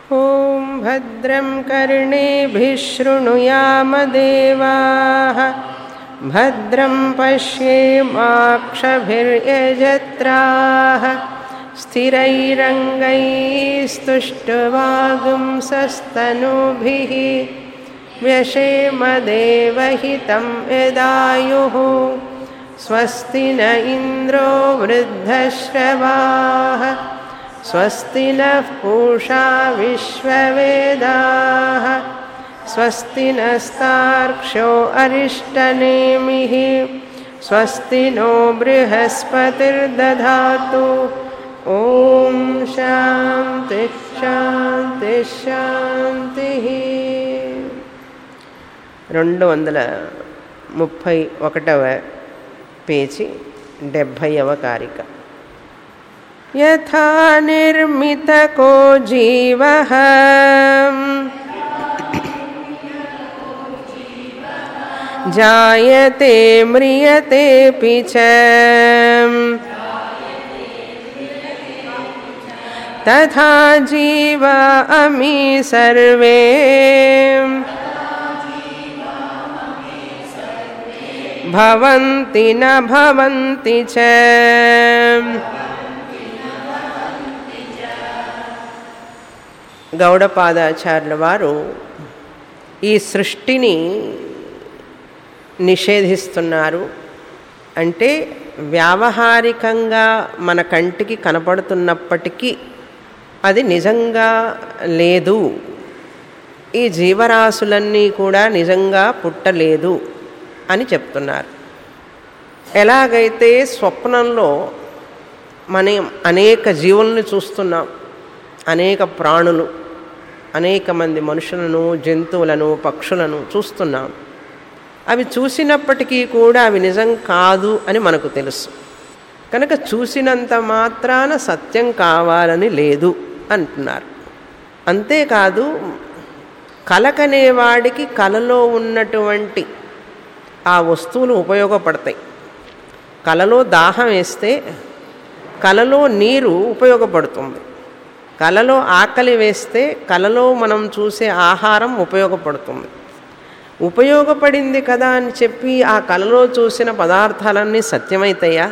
ॐ भद्रं कर्णेभिः शृणुयामदेवाः भद्रं पश्येमाक्षभिर्यजत्राः स्थिरैरङ्गैस्तुष्टुवागुंसस्तनूभिः व्यशेमदेवहितं यदायुः स्वस्ति न इन्द्रो वृद्धश्रवाः स्वस्ति नः पूषा विश्ववेदाः स्वस्ति नस्तार्क्ष्यो अरिष्टनेमिः स्वस्ति नो बृहस्पतिर्दधातु ॐ शान्तिः శాంతి శాంతి రెండు వందల ముప్పై ఒకటవ పేజీ డెబ్భైవ కారిక యథా నిర్మితకో జీవ జాయతే మ్రియతేపి చ तथा जीवा अमी सर्वे भवन्ति न भवन्ति च గౌడపాదాచార్యుల వారు ఈ సృష్టిని నిషేధిస్తున్నారు అంటే వ్యావహారికంగా మన కంటికి కనపడుతున్నప్పటికీ అది నిజంగా లేదు ఈ జీవరాశులన్నీ కూడా నిజంగా పుట్టలేదు అని చెప్తున్నారు ఎలాగైతే స్వప్నంలో మనం అనేక జీవుల్ని చూస్తున్నాం అనేక ప్రాణులు అనేక మంది మనుషులను జంతువులను పక్షులను చూస్తున్నాం అవి చూసినప్పటికీ కూడా అవి నిజం కాదు అని మనకు తెలుసు కనుక చూసినంత మాత్రాన సత్యం కావాలని లేదు అంటున్నారు అంతేకాదు కలకనేవాడికి కలలో ఉన్నటువంటి ఆ వస్తువులు ఉపయోగపడతాయి కలలో దాహం వేస్తే కలలో నీరు ఉపయోగపడుతుంది కలలో ఆకలి వేస్తే కలలో మనం చూసే ఆహారం ఉపయోగపడుతుంది ఉపయోగపడింది కదా అని చెప్పి ఆ కలలో చూసిన పదార్థాలన్నీ సత్యమవుతాయా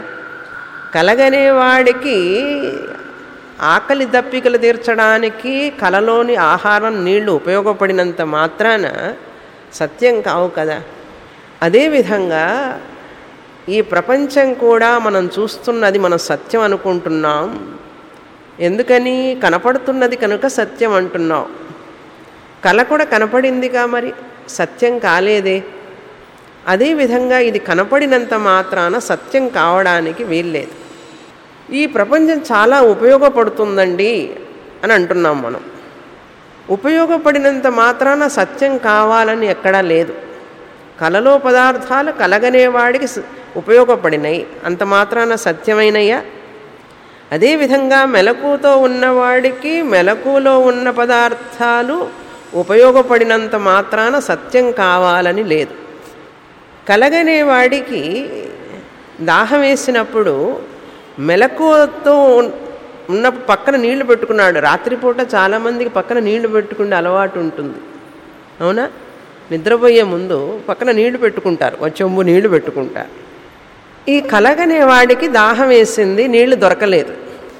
కలగనేవాడికి ఆకలి దప్పికలు తీర్చడానికి కలలోని ఆహారం నీళ్లు ఉపయోగపడినంత మాత్రాన సత్యం కావు కదా అదేవిధంగా ఈ ప్రపంచం కూడా మనం చూస్తున్నది మనం సత్యం అనుకుంటున్నాం ఎందుకని కనపడుతున్నది కనుక సత్యం అంటున్నాం కళ కూడా కనపడిందిగా మరి సత్యం కాలేదే అదేవిధంగా ఇది కనపడినంత మాత్రాన సత్యం కావడానికి వీల్లేదు ఈ ప్రపంచం చాలా ఉపయోగపడుతుందండి అని అంటున్నాం మనం ఉపయోగపడినంత మాత్రాన సత్యం కావాలని ఎక్కడా లేదు కలలో పదార్థాలు కలగనేవాడికి ఉపయోగపడినాయి అంత మాత్రాన సత్యమైనయ్యా అదేవిధంగా మెలకుతో ఉన్నవాడికి మెలకులో ఉన్న పదార్థాలు ఉపయోగపడినంత మాత్రాన సత్యం కావాలని లేదు కలగనేవాడికి దాహం వేసినప్పుడు మెలకువతో ఉన్న పక్కన నీళ్లు పెట్టుకున్నాడు రాత్రిపూట చాలామందికి పక్కన నీళ్లు పెట్టుకునే అలవాటు ఉంటుంది అవునా నిద్రపోయే ముందు పక్కన నీళ్లు పెట్టుకుంటారు ఒక చెంబు నీళ్లు పెట్టుకుంటారు ఈ కలగనే వాడికి దాహం వేసింది నీళ్లు దొరకలేదు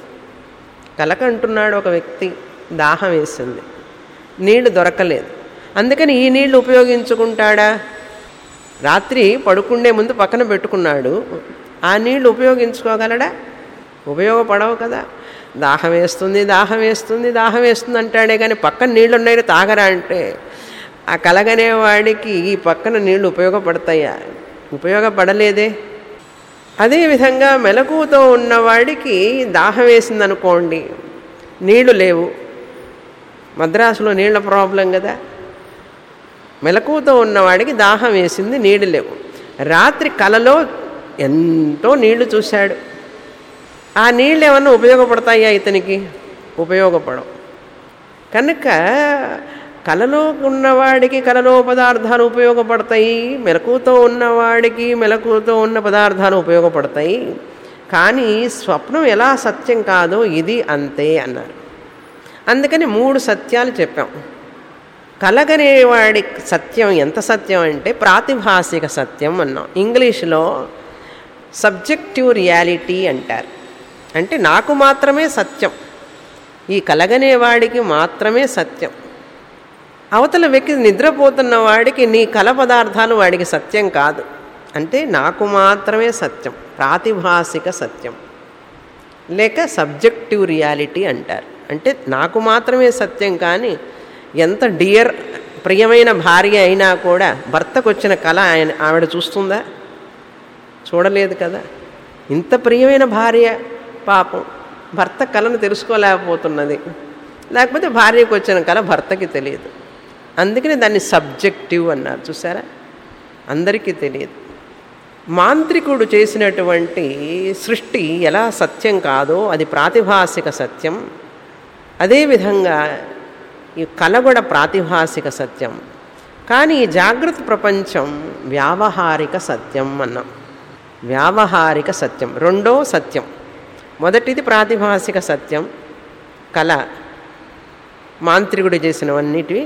కలక అంటున్నాడు ఒక వ్యక్తి దాహం వేసింది నీళ్లు దొరకలేదు అందుకని ఈ నీళ్లు ఉపయోగించుకుంటాడా రాత్రి పడుకుండే ముందు పక్కన పెట్టుకున్నాడు ఆ నీళ్లు ఉపయోగించుకోగలడా ఉపయోగపడవు కదా దాహం వేస్తుంది దాహం వేస్తుంది దాహం వేస్తుంది అంటాడే కానీ పక్కన నీళ్ళు ఉన్నాయి తాగరా అంటే ఆ కలగనే వాడికి ఈ పక్కన నీళ్లు ఉపయోగపడతాయా ఉపయోగపడలేదే అదేవిధంగా మెలకువతో ఉన్నవాడికి దాహం వేసిందనుకోండి నీళ్లు లేవు మద్రాసులో నీళ్ల ప్రాబ్లం కదా మెలకువతో ఉన్నవాడికి దాహం వేసింది నీళ్ళు లేవు రాత్రి కలలో ఎంతో నీళ్లు చూశాడు ఆ నీళ్ళు ఏమన్నా ఉపయోగపడతాయా ఇతనికి ఉపయోగపడవు కనుక కలలో ఉన్నవాడికి కలలో పదార్థాలు ఉపయోగపడతాయి మెలకుతో ఉన్నవాడికి మెలకుతో ఉన్న పదార్థాలు ఉపయోగపడతాయి కానీ స్వప్నం ఎలా సత్యం కాదో ఇది అంతే అన్నారు అందుకని మూడు సత్యాలు చెప్పాం కలగనేవాడి సత్యం ఎంత సత్యం అంటే ప్రాతిభాసిక సత్యం అన్నాం ఇంగ్లీష్లో సబ్జెక్టివ్ రియాలిటీ అంటారు అంటే నాకు మాత్రమే సత్యం ఈ కలగనేవాడికి మాత్రమే సత్యం అవతల వ్యక్తి నిద్రపోతున్న వాడికి నీ కల పదార్థాలు వాడికి సత్యం కాదు అంటే నాకు మాత్రమే సత్యం ప్రాతిభాసిక సత్యం లేక సబ్జెక్టివ్ రియాలిటీ అంటారు అంటే నాకు మాత్రమే సత్యం కానీ ఎంత డియర్ ప్రియమైన భార్య అయినా కూడా భర్తకు వచ్చిన కళ ఆయన ఆవిడ చూస్తుందా చూడలేదు కదా ఇంత ప్రియమైన భార్య పాపం భర్త కళను తెలుసుకోలేకపోతున్నది లేకపోతే భార్యకు వచ్చిన కళ భర్తకి తెలియదు అందుకని దాన్ని సబ్జెక్టివ్ అన్నారు చూసారా అందరికీ తెలియదు మాంత్రికుడు చేసినటువంటి సృష్టి ఎలా సత్యం కాదో అది ప్రాతిభాసిక సత్యం అదేవిధంగా ఈ కళ కూడా ప్రాతిభాసిక సత్యం కానీ ఈ జాగ్రత్త ప్రపంచం వ్యావహారిక సత్యం అన్నాం వ్యావహారిక సత్యం రెండో సత్యం మొదటిది ప్రాతిభాసిక సత్యం కళ మాంత్రికుడు చేసినవన్నిటివి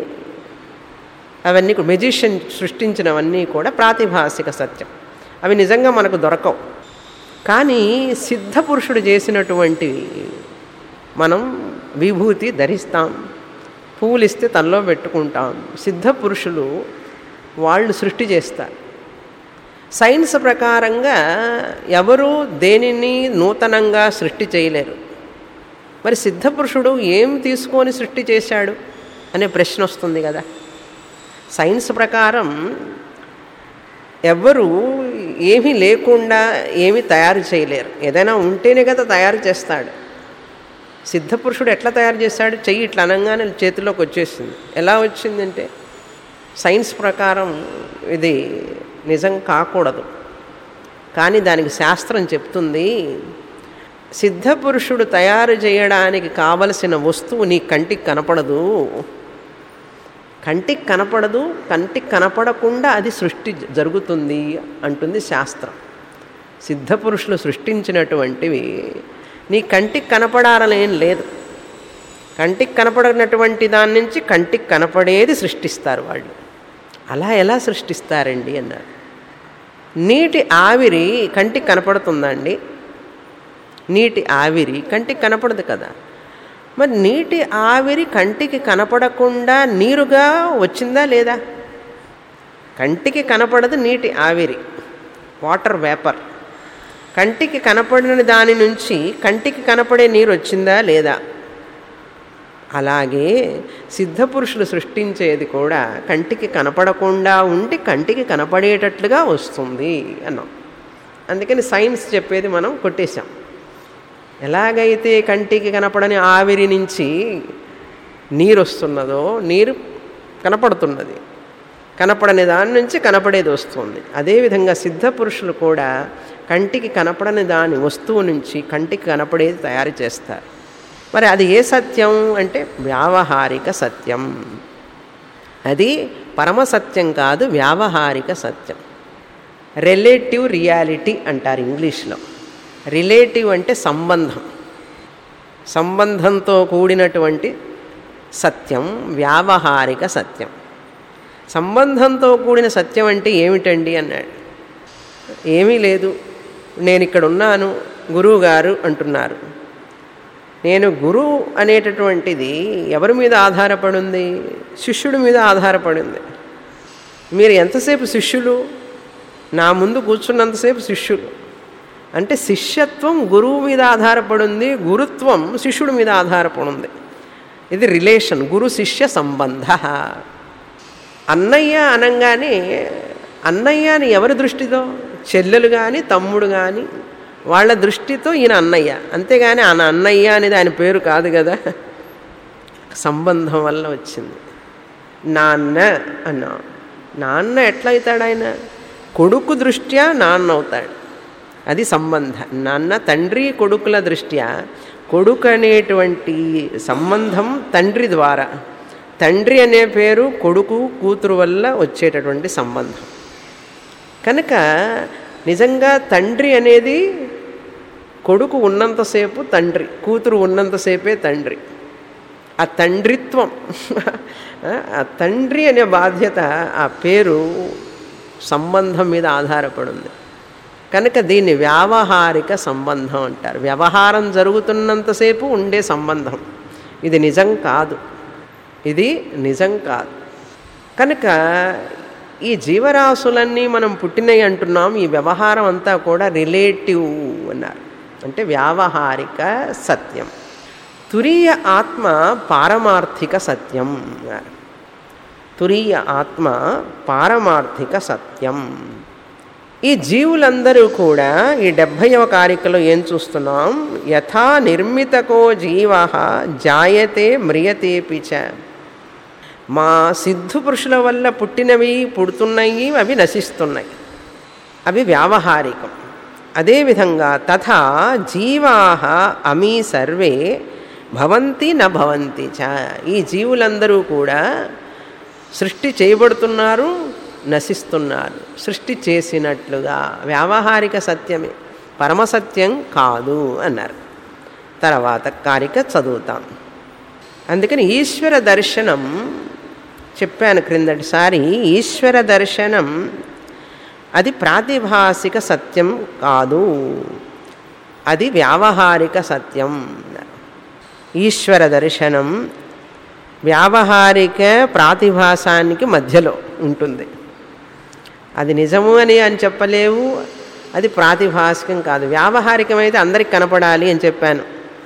అవన్నీ మెజిషియన్ సృష్టించినవన్నీ కూడా ప్రాతిభాసిక సత్యం అవి నిజంగా మనకు దొరకవు కానీ సిద్ధపురుషుడు చేసినటువంటివి మనం విభూతి ధరిస్తాం పువ్వులు ఇస్తే తనలో పెట్టుకుంటాం సిద్ధపురుషులు వాళ్ళు సృష్టి చేస్తారు సైన్స్ ప్రకారంగా ఎవరు దేనిని నూతనంగా సృష్టి చేయలేరు మరి సిద్ధపురుషుడు ఏం తీసుకొని సృష్టి చేశాడు అనే ప్రశ్న వస్తుంది కదా సైన్స్ ప్రకారం ఎవ్వరు ఏమీ లేకుండా ఏమీ తయారు చేయలేరు ఏదైనా ఉంటేనే కదా తయారు చేస్తాడు సిద్ధపురుషుడు ఎట్లా తయారు చేశాడు చెయ్యి ఇట్లా అనగానే చేతిలోకి వచ్చేసింది ఎలా వచ్చిందంటే సైన్స్ ప్రకారం ఇది నిజం కాకూడదు కానీ దానికి శాస్త్రం చెప్తుంది సిద్ధపురుషుడు తయారు చేయడానికి కావలసిన వస్తువు నీ కంటికి కనపడదు కంటికి కనపడదు కంటికి కనపడకుండా అది సృష్టి జరుగుతుంది అంటుంది శాస్త్రం సిద్ధపురుషులు సృష్టించినటువంటివి నీ కంటికి కనపడాలనేం లేదు కంటికి కనపడినటువంటి దాని నుంచి కంటికి కనపడేది సృష్టిస్తారు వాళ్ళు అలా ఎలా సృష్టిస్తారండి అన్నారు నీటి ఆవిరి కంటికి కనపడుతుందండి నీటి ఆవిరి కంటికి కనపడదు కదా మరి నీటి ఆవిరి కంటికి కనపడకుండా నీరుగా వచ్చిందా లేదా కంటికి కనపడదు నీటి ఆవిరి వాటర్ వేపర్ కంటికి కనపడిన దాని నుంచి కంటికి కనపడే నీరు వచ్చిందా లేదా అలాగే సిద్ధపురుషులు సృష్టించేది కూడా కంటికి కనపడకుండా ఉండి కంటికి కనపడేటట్లుగా వస్తుంది అన్నాం అందుకని సైన్స్ చెప్పేది మనం కొట్టేశాం ఎలాగైతే కంటికి కనపడని ఆవిరి నుంచి నీరు వస్తున్నదో నీరు కనపడుతున్నది కనపడని దాని నుంచి కనపడేది వస్తుంది అదేవిధంగా సిద్ధపురుషులు కూడా కంటికి కనపడని దాని వస్తువు నుంచి కంటికి కనపడేది తయారు చేస్తారు మరి అది ఏ సత్యం అంటే వ్యావహారిక సత్యం అది పరమ సత్యం కాదు వ్యావహారిక సత్యం రిలేటివ్ రియాలిటీ అంటారు ఇంగ్లీష్లో రిలేటివ్ అంటే సంబంధం సంబంధంతో కూడినటువంటి సత్యం వ్యావహారిక సత్యం సంబంధంతో కూడిన సత్యం అంటే ఏమిటండి అన్నాడు ఏమీ లేదు నేను ఇక్కడ ఉన్నాను గురువు గారు అంటున్నారు నేను గురువు అనేటటువంటిది ఎవరి మీద ఆధారపడి ఉంది శిష్యుడి మీద ఆధారపడింది మీరు ఎంతసేపు శిష్యులు నా ముందు కూర్చున్నంతసేపు శిష్యులు అంటే శిష్యత్వం గురువు మీద ఆధారపడింది గురుత్వం శిష్యుడి మీద ఆధారపడింది ఇది రిలేషన్ గురు శిష్య సంబంధ అన్నయ్య అనగానే అన్నయ్య అని ఎవరి దృష్టితో చెల్లెలు కానీ తమ్ముడు కానీ వాళ్ళ దృష్టితో ఈయన అన్నయ్య అంతేగాని ఆయన అన్నయ్య అనేది ఆయన పేరు కాదు కదా సంబంధం వల్ల వచ్చింది నాన్న అన్నా నాన్న ఎట్లా అవుతాడు ఆయన కొడుకు దృష్ట్యా నాన్న అవుతాడు అది సంబంధం నాన్న తండ్రి కొడుకుల దృష్ట్యా కొడుకు అనేటువంటి సంబంధం తండ్రి ద్వారా తండ్రి అనే పేరు కొడుకు కూతురు వల్ల వచ్చేటటువంటి సంబంధం కనుక నిజంగా తండ్రి అనేది కొడుకు ఉన్నంతసేపు తండ్రి కూతురు ఉన్నంతసేపే తండ్రి ఆ తండ్రిత్వం ఆ తండ్రి అనే బాధ్యత ఆ పేరు సంబంధం మీద ఆధారపడింది కనుక దీన్ని వ్యావహారిక సంబంధం అంటారు వ్యవహారం జరుగుతున్నంతసేపు ఉండే సంబంధం ఇది నిజం కాదు ఇది నిజం కాదు కనుక ఈ జీవరాశులన్నీ మనం పుట్టినవి అంటున్నాం ఈ వ్యవహారం అంతా కూడా రిలేటివ్ అన్నారు అంటే వ్యావహారిక సత్యం తురీయ ఆత్మ పారమార్థిక సత్యం అన్నారు తురీయ ఆత్మ పారమార్థిక సత్యం ఈ జీవులందరూ కూడా ఈ డెబ్భైవ కారికలో ఏం చూస్తున్నాం యథా నిర్మితకో జీవ జాయతే మ్రియతేపి చ మా సిద్ధు పురుషుల వల్ల పుట్టినవి పుడుతున్నాయి అవి నశిస్తున్నాయి అవి వ్యావహారికం అదేవిధంగా తథా జీవా అమీ సర్వే భవంతి న భవంతి చ ఈ జీవులందరూ కూడా సృష్టి చేయబడుతున్నారు నశిస్తున్నారు సృష్టి చేసినట్లుగా వ్యావహారిక సత్యమే పరమసత్యం కాదు అన్నారు తర్వాత కారిక చదువుతాం అందుకని ఈశ్వర దర్శనం చెప్పాను క్రిందటిసారి ఈశ్వర దర్శనం అది ప్రాతిభాసిక సత్యం కాదు అది వ్యావహారిక సత్యం ఈశ్వర దర్శనం వ్యావహారిక ప్రాతిభాసానికి మధ్యలో ఉంటుంది అది నిజము అని అని చెప్పలేవు అది ప్రాతిభాసికం కాదు వ్యావహారికమైతే అందరికి కనపడాలి అని చెప్పాను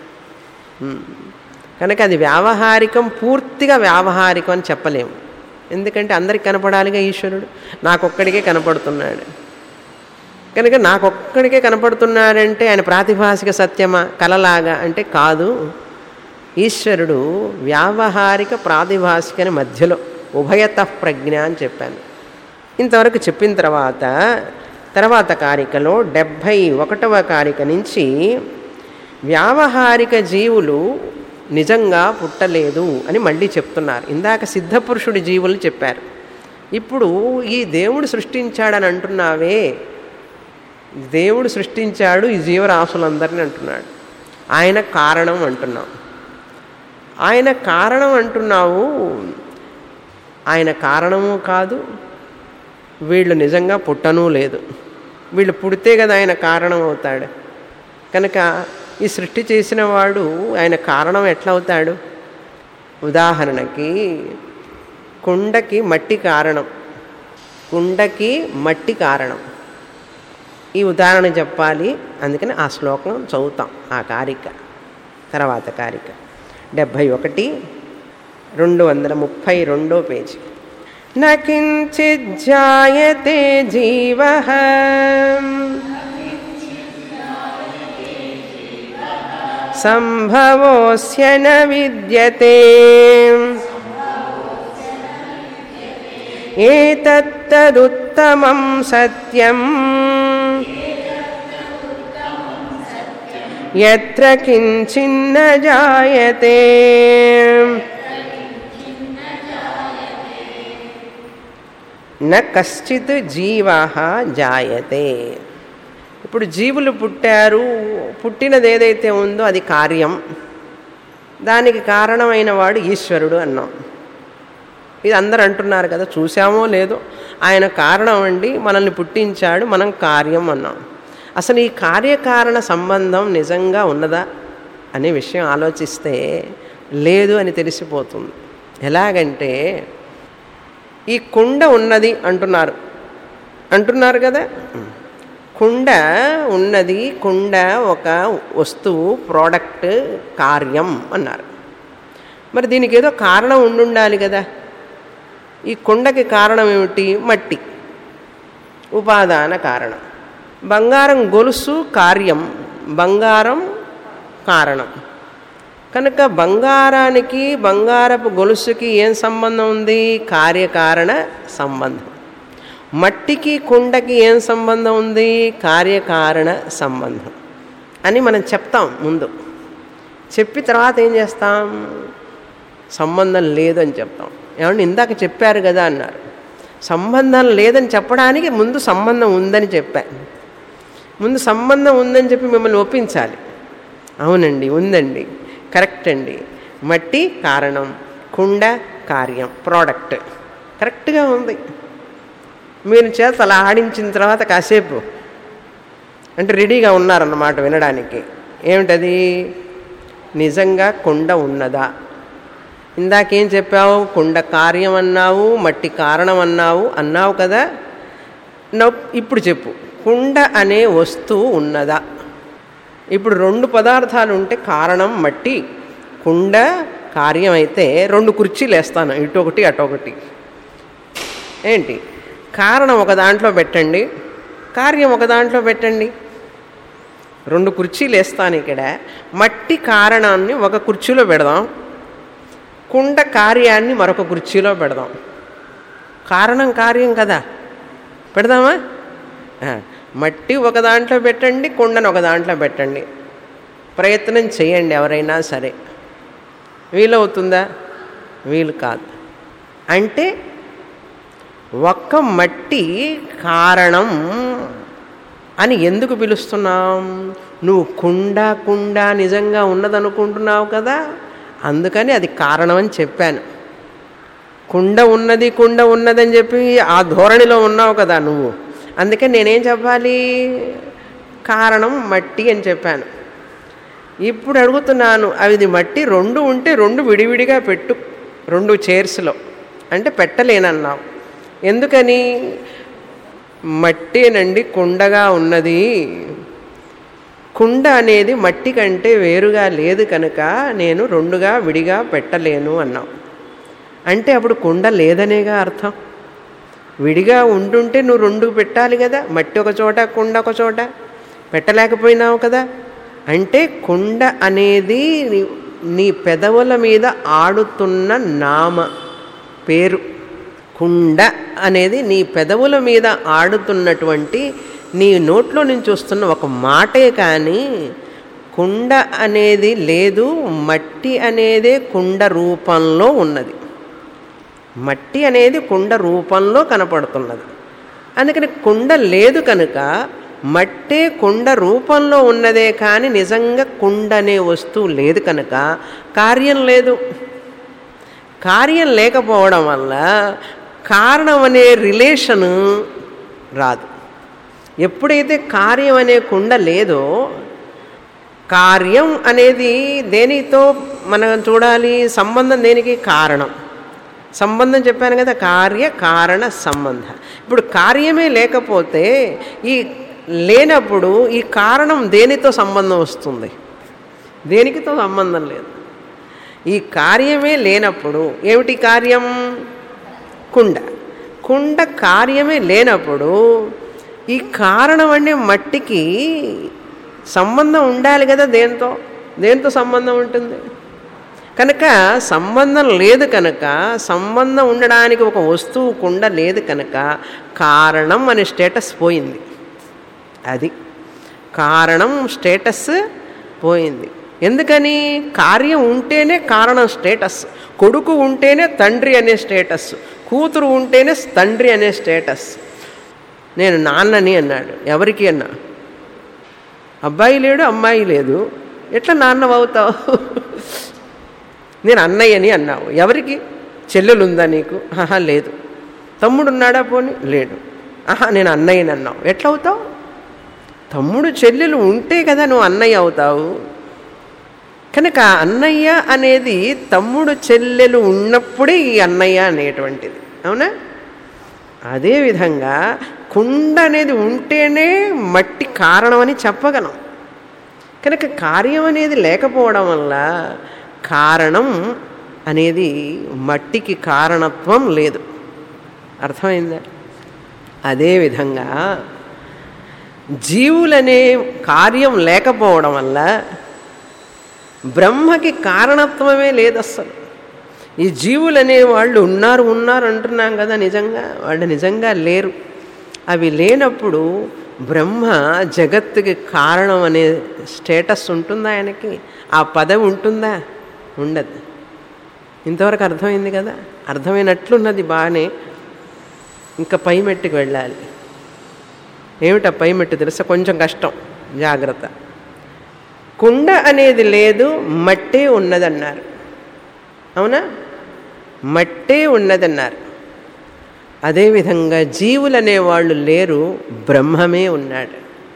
కనుక అది వ్యావహారికం పూర్తిగా వ్యావహారికం అని చెప్పలేము ఎందుకంటే అందరికి కనపడాలిగా ఈశ్వరుడు నాకొక్కడికే కనపడుతున్నాడు కనుక నాకొక్కడికే కనపడుతున్నాడంటే ఆయన ప్రాతిభాసిక సత్యమా కలలాగా అంటే కాదు ఈశ్వరుడు వ్యావహారిక ప్రాతిభాసికని మధ్యలో ఉభయత ప్రజ్ఞ అని చెప్పాను ఇంతవరకు చెప్పిన తర్వాత తర్వాత కారికలో డెబ్భై ఒకటవ కారిక నుంచి వ్యావహారిక జీవులు నిజంగా పుట్టలేదు అని మళ్ళీ చెప్తున్నారు ఇందాక సిద్ధపురుషుడి జీవులు చెప్పారు ఇప్పుడు ఈ దేవుడు సృష్టించాడని అంటున్నావే దేవుడు సృష్టించాడు ఈ జీవరాశులందరినీ అంటున్నాడు ఆయన కారణం అంటున్నాం ఆయన కారణం అంటున్నావు ఆయన కారణము కాదు వీళ్ళు నిజంగా పుట్టనూ లేదు వీళ్ళు పుడితే కదా ఆయన కారణం అవుతాడు కనుక ఈ సృష్టి చేసిన వాడు ఆయన కారణం ఎట్లా అవుతాడు ఉదాహరణకి కుండకి మట్టి కారణం కుండకి మట్టి కారణం ఈ ఉదాహరణ చెప్పాలి అందుకని ఆ శ్లోకం చదువుతాం ఆ కారిక తర్వాత కారిక డెబ్భై ఒకటి రెండు వందల ముప్పై రెండో పేజీ నకించిజ్జాయతే జీవ సంభవోస్య న విద్యతే ఏతత్తదుత్తమం సత్యం యత్ర కించిన్న జాయతే న కశ్చిత్ జీవ జాయతే ఇప్పుడు జీవులు పుట్టారు పుట్టినది ఏదైతే ఉందో అది కార్యం దానికి కారణమైన వాడు ఈశ్వరుడు అన్నాం ఇది అందరు అంటున్నారు కదా చూసామో లేదో ఆయన కారణం అండి మనల్ని పుట్టించాడు మనం కార్యం అన్నాం అసలు ఈ కార్యకారణ సంబంధం నిజంగా ఉన్నదా అనే విషయం ఆలోచిస్తే లేదు అని తెలిసిపోతుంది ఎలాగంటే ఈ కుండ ఉన్నది అంటున్నారు అంటున్నారు కదా కుండ ఉన్నది కుండ ఒక వస్తువు ప్రోడక్ట్ కార్యం అన్నారు మరి దీనికి ఏదో కారణం ఉండుండాలి కదా ఈ కుండకి కారణం ఏమిటి మట్టి ఉపాదాన కారణం బంగారం గొలుసు కార్యం బంగారం కారణం కనుక బంగారానికి బంగారపు గొలుసుకి ఏం సంబంధం ఉంది కార్యకారణ సంబంధం మట్టికి కుండకి ఏం సంబంధం ఉంది కార్యకారణ సంబంధం అని మనం చెప్తాం ముందు చెప్పి తర్వాత ఏం చేస్తాం సంబంధం లేదని చెప్తాం ఏమంటే ఇందాక చెప్పారు కదా అన్నారు సంబంధం లేదని చెప్పడానికి ముందు సంబంధం ఉందని చెప్పాను ముందు సంబంధం ఉందని చెప్పి మిమ్మల్ని ఒప్పించాలి అవునండి ఉందండి కరెక్ట్ అండి మట్టి కారణం కుండ కార్యం ప్రోడక్ట్ కరెక్ట్గా ఉంది మీరు చేత అలా ఆడించిన తర్వాత కాసేపు అంటే రెడీగా ఉన్నారన్నమాట వినడానికి ఏమిటది నిజంగా కుండ ఉన్నదా ఇందాకేం చెప్పావు కుండ కార్యం అన్నావు మట్టి కారణం అన్నావు అన్నావు కదా నవ్ ఇప్పుడు చెప్పు కుండ అనే వస్తువు ఉన్నదా ఇప్పుడు రెండు పదార్థాలు ఉంటే కారణం మట్టి కుండ కార్యం అయితే రెండు కుర్చీలు వేస్తాను ఇటు ఒకటి అటు ఒకటి ఏంటి కారణం ఒక దాంట్లో పెట్టండి కార్యం ఒక దాంట్లో పెట్టండి రెండు కుర్చీలు వేస్తాను ఇక్కడ మట్టి కారణాన్ని ఒక కుర్చీలో పెడదాం కుండ కార్యాన్ని మరొక కుర్చీలో పెడదాం కారణం కార్యం కదా పెడదామా ఆ, మట్టి ఒక దాంట్లో పెట్టండి కుండను ఒక దాంట్లో పెట్టండి ప్రయత్నం చేయండి ఎవరైనా సరే వీలవుతుందా వీలు కాదు అంటే ఒక్క మట్టి కారణం అని ఎందుకు పిలుస్తున్నాం నువ్వు కుండ కుండ నిజంగా ఉన్నదనుకుంటున్నావు కదా అందుకని అది కారణం అని చెప్పాను కుండ ఉన్నది కుండ ఉన్నదని చెప్పి ఆ ధోరణిలో ఉన్నావు కదా నువ్వు అందుకే నేనేం చెప్పాలి కారణం మట్టి అని చెప్పాను ఇప్పుడు అడుగుతున్నాను అవి మట్టి రెండు ఉంటే రెండు విడివిడిగా పెట్టు రెండు చైర్స్లో అంటే పెట్టలేనన్నావు ఎందుకని మట్టేనండి కుండగా ఉన్నది కుండ అనేది మట్టి కంటే వేరుగా లేదు కనుక నేను రెండుగా విడిగా పెట్టలేను అన్నావు అంటే అప్పుడు కుండ లేదనేగా అర్థం విడిగా ఉండుంటే నువ్వు రెండు పెట్టాలి కదా మట్టి ఒక చోట కుండ ఒక చోట పెట్టలేకపోయినావు కదా అంటే కుండ అనేది నీ- నీ పెదవుల మీద ఆడుతున్న నామ పేరు కుండ అనేది నీ పెదవుల మీద ఆడుతున్నటువంటి నీ నోట్లో నుంచి వస్తున్న ఒక మాటే కానీ కుండ అనేది లేదు మట్టి అనేదే కుండ రూపంలో ఉన్నది మట్టి అనేది కుండ రూపంలో కనపడుతున్నది అందుకని కుండ లేదు కనుక మట్టే కుండ రూపంలో ఉన్నదే కానీ నిజంగా కుండ అనే వస్తువు లేదు కనుక కార్యం లేదు కార్యం లేకపోవడం వల్ల కారణం అనే రిలేషను రాదు ఎప్పుడైతే కార్యం అనే కుండ లేదో కార్యం అనేది దేనితో మనం చూడాలి సంబంధం దేనికి కారణం సంబంధం చెప్పాను కదా కార్య కారణ సంబంధ ఇప్పుడు కార్యమే లేకపోతే ఈ లేనప్పుడు ఈ కారణం దేనితో సంబంధం వస్తుంది దేనికితో సంబంధం లేదు ఈ కార్యమే లేనప్పుడు ఏమిటి కార్యం కుండ కుండ కార్యమే లేనప్పుడు ఈ కారణం అనే మట్టికి సంబంధం ఉండాలి కదా దేంతో దేంతో సంబంధం ఉంటుంది కనుక సంబంధం లేదు కనుక సంబంధం ఉండడానికి ఒక వస్తువు కుండ లేదు కనుక కారణం అనే స్టేటస్ పోయింది అది కారణం స్టేటస్ పోయింది ఎందుకని కార్యం ఉంటేనే కారణం స్టేటస్ కొడుకు ఉంటేనే తండ్రి అనే స్టేటస్ కూతురు ఉంటేనే తండ్రి అనే స్టేటస్ నేను నాన్నని అన్నాడు ఎవరికి అన్నా అబ్బాయి లేడు అమ్మాయి లేదు ఎట్లా నాన్నవవుతావు నేను అన్నయ్యని అన్నావు ఎవరికి చెల్లెలు ఉందా నీకు ఆహా లేదు తమ్ముడు ఉన్నాడా పోని లేడు ఆహా నేను అన్నయ్యని అన్నావు ఎట్లా అవుతావు తమ్ముడు చెల్లెలు ఉంటే కదా నువ్వు అన్నయ్య అవుతావు కనుక అన్నయ్య అనేది తమ్ముడు చెల్లెలు ఉన్నప్పుడే ఈ అన్నయ్య అనేటువంటిది అవునా అదేవిధంగా కుండ అనేది ఉంటేనే మట్టి కారణం అని చెప్పగలం కనుక కార్యం అనేది లేకపోవడం వల్ల కారణం అనేది మట్టికి కారణత్వం లేదు అర్థమైందా అదేవిధంగా జీవులనే కార్యం లేకపోవడం వల్ల బ్రహ్మకి కారణత్వమే లేదు అస్సలు ఈ జీవులనే వాళ్ళు ఉన్నారు ఉన్నారు అంటున్నాం కదా నిజంగా వాళ్ళు నిజంగా లేరు అవి లేనప్పుడు బ్రహ్మ జగత్తుకి కారణం అనే స్టేటస్ ఉంటుందా ఆయనకి ఆ పదవి ఉంటుందా ఉండదు ఇంతవరకు అర్థమైంది కదా అర్థమైనట్లున్నది బాగానే ఇంకా పై మెట్టుకు వెళ్ళాలి ఏమిటా పై మెట్టు తెలుసా కొంచెం కష్టం జాగ్రత్త కుండ అనేది లేదు మట్టే ఉన్నదన్నారు అవునా మట్టే ఉన్నదన్నారు అదేవిధంగా జీవులు అనేవాళ్ళు లేరు బ్రహ్మమే ఉన్నాడు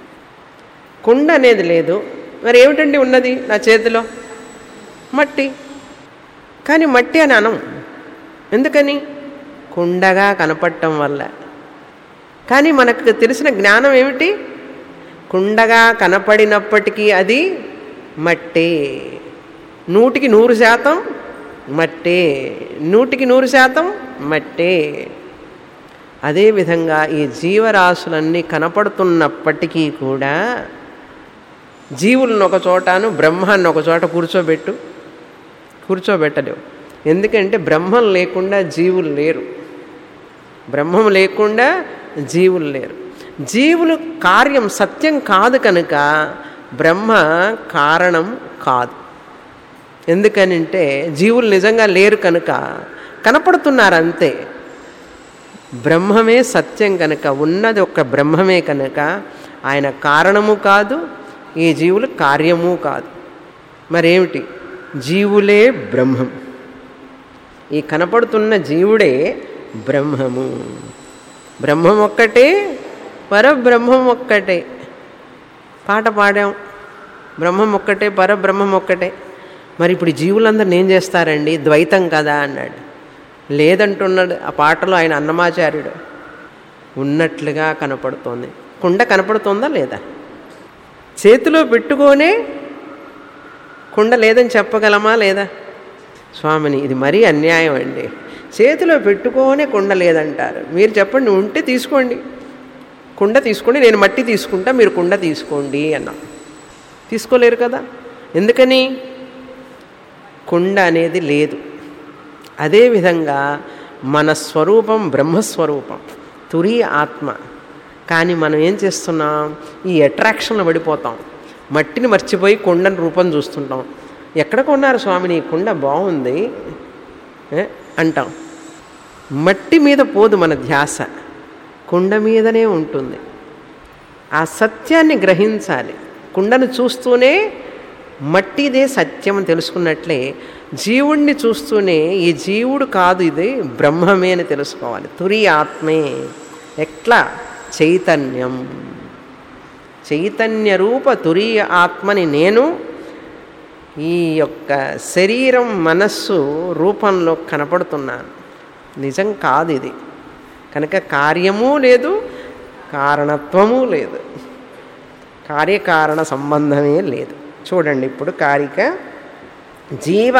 కుండ అనేది లేదు మరి ఏమిటండి ఉన్నది నా చేతిలో మట్టి కానీ మట్టి అని అనం ఎందుకని కుండగా కనపడటం వల్ల కానీ మనకు తెలిసిన జ్ఞానం ఏమిటి కుండగా కనపడినప్పటికీ అది మట్టే నూటికి నూరు శాతం మట్టే నూటికి నూరు శాతం మట్టే అదేవిధంగా ఈ జీవరాశులన్నీ కనపడుతున్నప్పటికీ కూడా జీవులను ఒక చోటను బ్రహ్మాన్ని ఒక చోట కూర్చోబెట్టు కూర్చోబెట్టలేవు ఎందుకంటే బ్రహ్మం లేకుండా జీవులు లేరు బ్రహ్మం లేకుండా జీవులు లేరు జీవులు కార్యం సత్యం కాదు కనుక బ్రహ్మ కారణం కాదు ఎందుకనంటే జీవులు నిజంగా లేరు కనుక కనపడుతున్నారు అంతే బ్రహ్మమే సత్యం కనుక ఉన్నది ఒక బ్రహ్మమే కనుక ఆయన కారణము కాదు ఈ జీవులు కార్యము కాదు మరేమిటి జీవులే బ్రహ్మం ఈ కనపడుతున్న జీవుడే బ్రహ్మము బ్రహ్మం ఒక్కటే పరబ్రహ్మం ఒక్కటే పాట పాడాం బ్రహ్మం ఒక్కటే పరబ్రహ్మం ఒక్కటే మరి ఇప్పుడు ఈ జీవులందరిని ఏం చేస్తారండి ద్వైతం కదా అన్నాడు లేదంటున్నాడు ఆ పాటలో ఆయన అన్నమాచార్యుడు ఉన్నట్లుగా కనపడుతోంది కుండ కనపడుతోందా లేదా చేతిలో పెట్టుకోనే కుండ లేదని చెప్పగలమా లేదా స్వామిని ఇది మరీ అన్యాయం అండి చేతిలో పెట్టుకోనే కుండ లేదంటారు మీరు చెప్పండి ఉంటే తీసుకోండి కుండ తీసుకోండి నేను మట్టి తీసుకుంటా మీరు కుండ తీసుకోండి అన్నా తీసుకోలేరు కదా ఎందుకని కుండ అనేది లేదు అదేవిధంగా మన స్వరూపం బ్రహ్మస్వరూపం తురి ఆత్మ కానీ మనం ఏం చేస్తున్నాం ఈ అట్రాక్షన్లో పడిపోతాం మట్టిని మర్చిపోయి కొండని రూపం చూస్తుంటాం ఎక్కడ కొన్నారు స్వామిని ఈ కుండ బాగుంది ఏ? అంటాం మట్టి మీద పోదు మన ధ్యాస కుండ మీదనే ఉంటుంది ఆ సత్యాన్ని గ్రహించాలి కుండను చూస్తూనే మట్టిదే సత్యం అని తెలుసుకున్నట్లే జీవుణ్ణి చూస్తూనే ఈ జీవుడు కాదు ఇది బ్రహ్మమే అని తెలుసుకోవాలి తురి ఆత్మే ఎట్లా చైతన్యం చైతన్య రూప తురీయ ఆత్మని నేను ఈ యొక్క శరీరం మనస్సు రూపంలో కనపడుతున్నాను నిజం కాదు ఇది కనుక కార్యము లేదు కారణత్వము లేదు కార్యకారణ సంబంధమే లేదు చూడండి ఇప్పుడు కారిక జీవ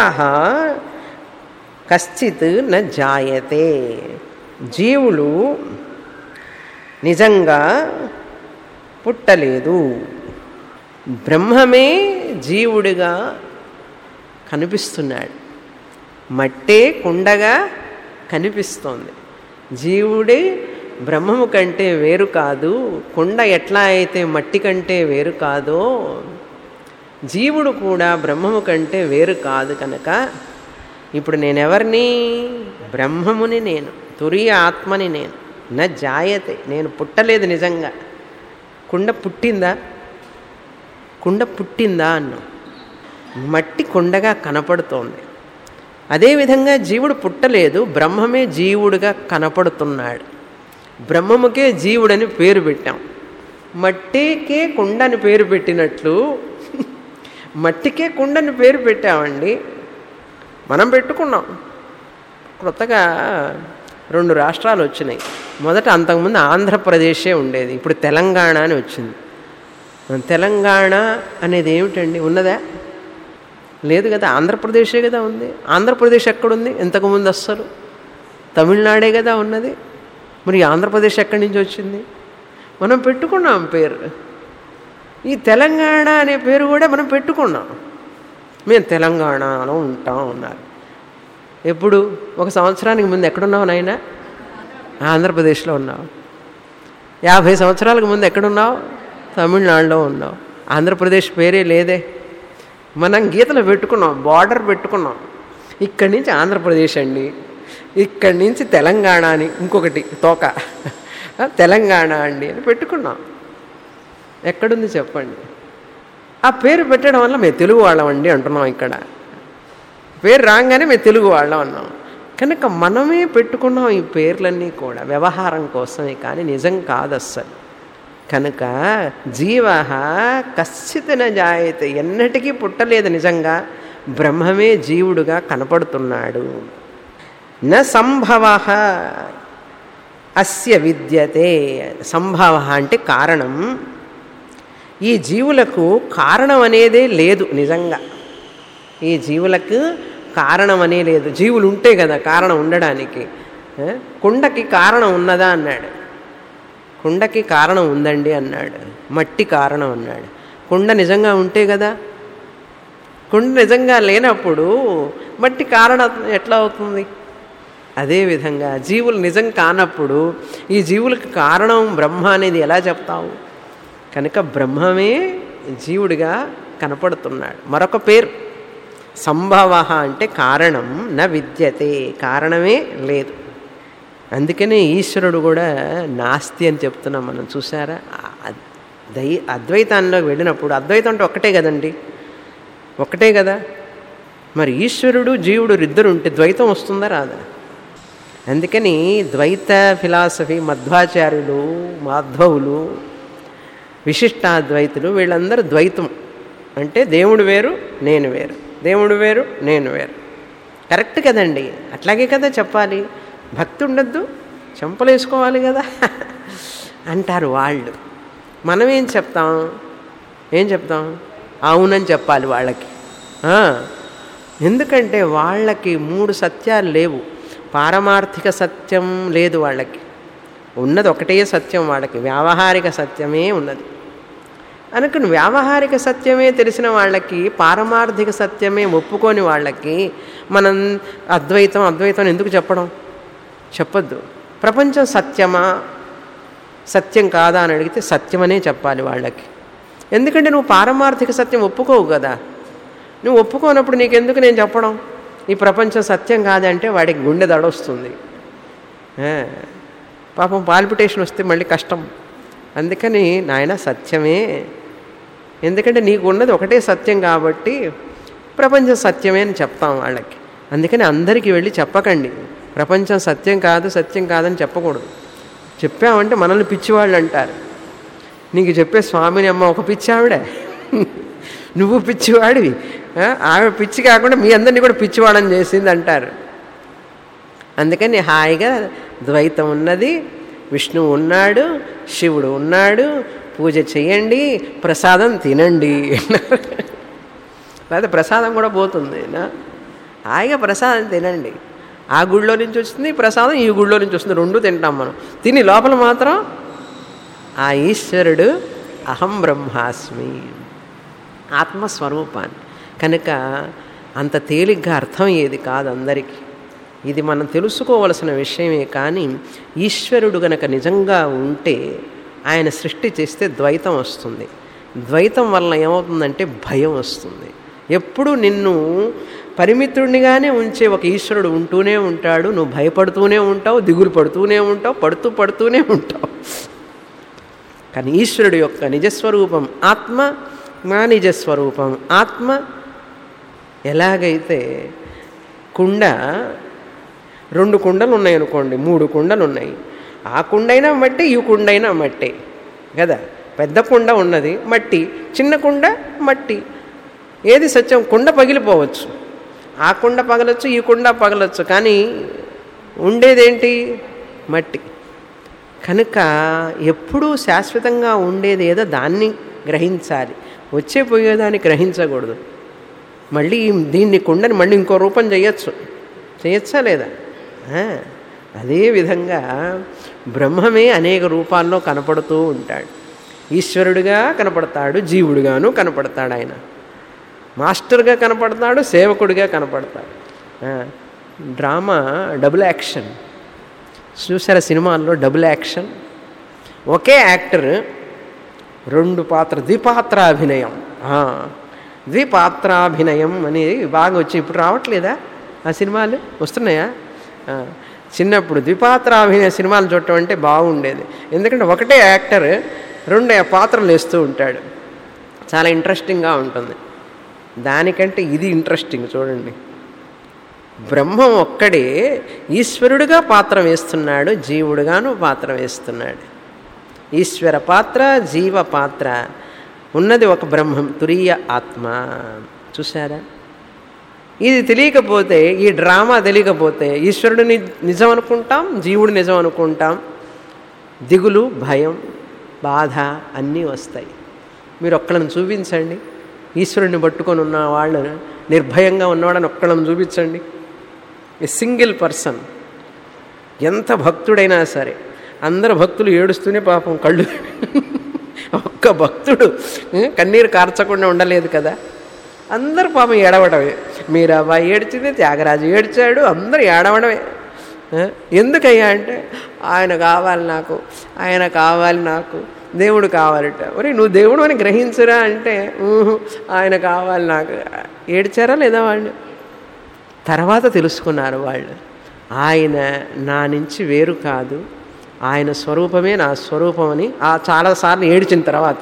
కశ్చిత్ న జాయతే జీవులు నిజంగా పుట్టలేదు బ్రహ్మమే జీవుడిగా కనిపిస్తున్నాడు మట్టే కుండగా కనిపిస్తోంది జీవుడే బ్రహ్మము కంటే వేరు కాదు కుండ ఎట్లా అయితే మట్టి కంటే వేరు కాదో జీవుడు కూడా బ్రహ్మము కంటే వేరు కాదు కనుక ఇప్పుడు నేనెవరిని బ్రహ్మముని నేను తురియ ఆత్మని నేను నా జాయతే నేను పుట్టలేదు నిజంగా కుండ పుట్టిందా కుండ పుట్టిందా అన్నాం మట్టి కుండగా కనపడుతోంది అదేవిధంగా జీవుడు పుట్టలేదు బ్రహ్మమే జీవుడుగా కనపడుతున్నాడు బ్రహ్మముకే జీవుడని పేరు పెట్టాం మట్టికే కుండని పేరు పెట్టినట్లు మట్టికే కుండని పేరు పెట్టామండి మనం పెట్టుకున్నాం కొత్తగా రెండు రాష్ట్రాలు వచ్చినాయి మొదట అంతకుముందు ఆంధ్రప్రదేశే ఉండేది ఇప్పుడు తెలంగాణ అని వచ్చింది తెలంగాణ అనేది ఏమిటండి ఉన్నదా లేదు కదా ఆంధ్రప్రదేశే కదా ఉంది ఆంధ్రప్రదేశ్ ఎక్కడుంది ఇంతకుముందు అస్సలు తమిళనాడే కదా ఉన్నది మరి ఆంధ్రప్రదేశ్ ఎక్కడి నుంచి వచ్చింది మనం పెట్టుకున్నాం పేరు ఈ తెలంగాణ అనే పేరు కూడా మనం పెట్టుకున్నాం మేము తెలంగాణలో ఉంటాం ఉన్నారు ఎప్పుడు ఒక సంవత్సరానికి ముందు ఎక్కడున్నావు నాయన ఆంధ్రప్రదేశ్లో ఉన్నావు యాభై సంవత్సరాలకు ముందు ఎక్కడున్నావు తమిళనాడులో ఉన్నావు ఆంధ్రప్రదేశ్ పేరే లేదే మనం గీతలు పెట్టుకున్నాం బార్డర్ పెట్టుకున్నాం ఇక్కడి నుంచి ఆంధ్రప్రదేశ్ అండి ఇక్కడి నుంచి తెలంగాణ అని ఇంకొకటి తోక తెలంగాణ అండి అని పెట్టుకున్నాం ఎక్కడుంది చెప్పండి ఆ పేరు పెట్టడం వల్ల మేము తెలుగు వాళ్ళమండి అంటున్నాం ఇక్కడ పేరు రాగానే మేము తెలుగు వాళ్ళం అన్నాం కనుక మనమే పెట్టుకున్నాం ఈ పేర్లన్నీ కూడా వ్యవహారం కోసమే కానీ నిజం కాదు అస్సలు కనుక జీవ కశ్చిత్ న జాయతే ఎన్నటికీ పుట్టలేదు నిజంగా బ్రహ్మమే జీవుడుగా కనపడుతున్నాడు న సంభవ అస్య విద్యతే సంభవ అంటే కారణం ఈ జీవులకు కారణం అనేదే లేదు నిజంగా ఈ జీవులకు కారణం అనే లేదు జీవులు ఉంటే కదా కారణం ఉండడానికి ఆ? కుండకి కారణం ఉన్నదా అన్నాడు కుండకి కారణం ఉందండి అన్నాడు మట్టి కారణం అన్నాడు కుండ నిజంగా ఉంటే కదా కుండ నిజంగా లేనప్పుడు మట్టి కారణం ఎట్లా అవుతుంది అదేవిధంగా జీవులు నిజం కానప్పుడు ఈ జీవులకు కారణం బ్రహ్మ అనేది ఎలా చెప్తావు కనుక బ్రహ్మమే జీవుడిగా కనపడుతున్నాడు మరొక పేరు సంభవ అంటే కారణం న విద్యతే కారణమే లేదు అందుకనే ఈశ్వరుడు కూడా నాస్తి అని చెప్తున్నాం మనం చూసారా ఆ దై అద్వైతాల్లోకి వెళ్ళినప్పుడు అద్వైతం అంటే ఒక్కటే కదండి ఒకటే కదా మరి ఈశ్వరుడు జీవుడు ఇద్దరు ఉంటే ద్వైతం వస్తుందా రాదా అందుకని ద్వైత ఫిలాసఫీ మధ్వాచార్యులు మాధ్వవులు విశిష్టాద్వైతులు వీళ్ళందరూ ద్వైతం అంటే దేవుడు వేరు నేను వేరు దేవుడు వేరు నేను వేరు కరెక్ట్ కదండి అట్లాగే కదా చెప్పాలి భక్తి ఉండద్దు చెంపలేసుకోవాలి కదా అంటారు వాళ్ళు మనం ఏం చెప్తాం ఏం చెప్తాం అవునని చెప్పాలి వాళ్ళకి ఆ, ఎందుకంటే వాళ్ళకి మూడు సత్యాలు లేవు పారమార్థిక సత్యం లేదు వాళ్ళకి ఉన్నది ఒకటే సత్యం వాళ్ళకి వ్యావహారిక సత్యమే ఉన్నది అనుకుని వ్యావహారిక సత్యమే తెలిసిన వాళ్ళకి పారమార్థిక సత్యమే ఒప్పుకోని వాళ్ళకి మనం అద్వైతం అద్వైతం ఎందుకు చెప్పడం చెప్పొద్దు ప్రపంచం సత్యమా సత్యం కాదా అని అడిగితే సత్యమనే చెప్పాలి వాళ్ళకి ఎందుకంటే నువ్వు పారమార్థిక సత్యం ఒప్పుకోవు కదా నువ్వు ఒప్పుకోనప్పుడు నీకెందుకు నేను చెప్పడం ఈ ప్రపంచం సత్యం కాదంటే వాడికి గుండె దడొస్తుంది ఆ, పాపం పాల్పిటేషన్ వస్తే మళ్ళీ కష్టం అందుకని నాయన సత్యమే ఎందుకంటే నీకు ఉన్నది ఒకటే సత్యం కాబట్టి ప్రపంచం సత్యమే అని చెప్తాం వాళ్ళకి అందుకని అందరికీ వెళ్ళి చెప్పకండి ప్రపంచం సత్యం కాదు సత్యం కాదని చెప్పకూడదు చెప్పామంటే మనల్ని పిచ్చివాళ్ళు అంటారు నీకు చెప్పే స్వామిని అమ్మ ఒక పిచ్చి ఆవిడ నువ్వు పిచ్చివాడివి ఆ, ఆమె పిచ్చి కాకుండా మీ అందరినీ కూడా పిచ్చివాడని చేసింది అంటారు అందుకని హాయిగా ద్వైతం ఉన్నది విష్ణువు ఉన్నాడు శివుడు ఉన్నాడు పూజ చేయండి ప్రసాదం తినండి లేదా ప్రసాదం కూడా పోతుంది నా హాయిగా ప్రసాదం తినండి ఆ గుళ్ళో నుంచి వస్తుంది ప్రసాదం ఈ గుళ్ళో నుంచి వస్తుంది రెండు తింటాం మనం తిని లోపల మాత్రం ఆ ఈశ్వరుడు అహం బ్రహ్మాస్మి ఆత్మస్వరూపాన్ని కనుక అంత తేలిగ్గా అర్థమయ్యేది కాదు అందరికీ ఇది మనం తెలుసుకోవలసిన విషయమే కానీ ఈశ్వరుడు గనక నిజంగా ఉంటే ఆయన సృష్టి చేస్తే ద్వైతం వస్తుంది ద్వైతం వల్ల ఏమవుతుందంటే భయం వస్తుంది ఎప్పుడు నిన్ను పరిమితుడినిగానే ఉంచే ఒక ఈశ్వరుడు ఉంటూనే ఉంటాడు నువ్వు భయపడుతూనే ఉంటావు దిగులు పడుతూనే ఉంటావు పడుతూ పడుతూనే ఉంటావు కానీ ఈశ్వరుడు యొక్క నిజస్వరూపం ఆత్మ మా నిజస్వరూపం ఆత్మ ఎలాగైతే కుండ రెండు కుండలు ఉన్నాయి అనుకోండి మూడు కుండలు ఉన్నాయి ఆ కుండైనా మట్టి ఈ కుండైనా మట్టి కదా పెద్ద కుండ ఉన్నది మట్టి చిన్న కుండ మట్టి ఏది సత్యం కుండ పగిలిపోవచ్చు ఆ కుండ పగలొచ్చు ఈ కుండ పగలొచ్చు కానీ ఉండేదేంటి మట్టి కనుక ఎప్పుడూ శాశ్వతంగా ఉండేది ఏదో దాన్ని గ్రహించాలి వచ్చే పోయేదాన్ని గ్రహించకూడదు మళ్ళీ దీన్ని కుండని మళ్ళీ ఇంకో రూపం చేయొచ్చు చేయొచ్చా లేదా ఆ, అదేవిధంగా బ్రహ్మమే అనేక రూపాల్లో కనపడుతూ ఉంటాడు ఈశ్వరుడిగా కనపడతాడు జీవుడిగాను కనపడతాడు ఆయన మాస్టర్గా కనపడతాడు సేవకుడిగా కనపడతాడు ఆ, డ్రామా డబుల్ యాక్షన్ చూసారా సినిమాల్లో డబుల్ యాక్షన్ ఒకే యాక్టర్ రెండు పాత్ర ద్విపాత్రాభినయం ఆ, ద్విపాత్రాభినయం అనేది బాగా వచ్చి ఇప్పుడు రావట్లేదా ఆ సినిమాలు వస్తున్నాయా ఆ, చిన్నప్పుడు ద్విపాత్రాభినయ సినిమాలు చూడటం అంటే బాగుండేది ఎందుకంటే ఒకటే యాక్టర్ రెండు పాత్రలు వేస్తూ ఉంటాడు చాలా ఇంట్రెస్టింగ్గా ఉంటుంది దానికంటే ఇది ఇంట్రెస్టింగ్ చూడండి బ్రహ్మం ఒక్కడే ఈశ్వరుడుగా పాత్ర వేస్తున్నాడు జీవుడుగాను పాత్ర వేస్తున్నాడు ఈశ్వర పాత్ర జీవ పాత్ర ఉన్నది ఒక బ్రహ్మం తురీయ ఆత్మ చూసారా ఇది తెలియకపోతే ఈ డ్రామా తెలియకపోతే ఈశ్వరుడిని నిజం అనుకుంటాం జీవుడు నిజం అనుకుంటాం దిగులు భయం బాధ అన్నీ వస్తాయి మీరు ఒక్కళ్ళని చూపించండి ఈశ్వరుని పట్టుకొని ఉన్న వాళ్ళని నిర్భయంగా ఉన్నవాడని ఒక్కళ్ళని చూపించండి ఏ సింగిల్ పర్సన్ ఎంత భక్తుడైనా సరే అందరు భక్తులు ఏడుస్తూనే పాపం కళ్ళు ఒక్క భక్తుడు కన్నీరు కార్చకుండా ఉండలేదు కదా అందరు పాపం ఏడవడమే మీరాబా ఏడ్చింది త్యాగరాజు ఏడ్చాడు అందరు ఏడవడమే ఎందుకయ్యా అంటే ఆయన కావాలి నాకు ఆయన కావాలి నాకు దేవుడు కావాలట ఒరే నువ్వు దేవుడు అని గ్రహించురా అంటే ఊహు ఆయన కావాలి నాకు ఏడ్చారా లేదా వాళ్ళు తర్వాత తెలుసుకున్నారు వాళ్ళు ఆయన నా నుంచి వేరు కాదు ఆయన స్వరూపమే నా స్వరూపమని ఆ చాలాసార్లు ఏడ్చిన తర్వాత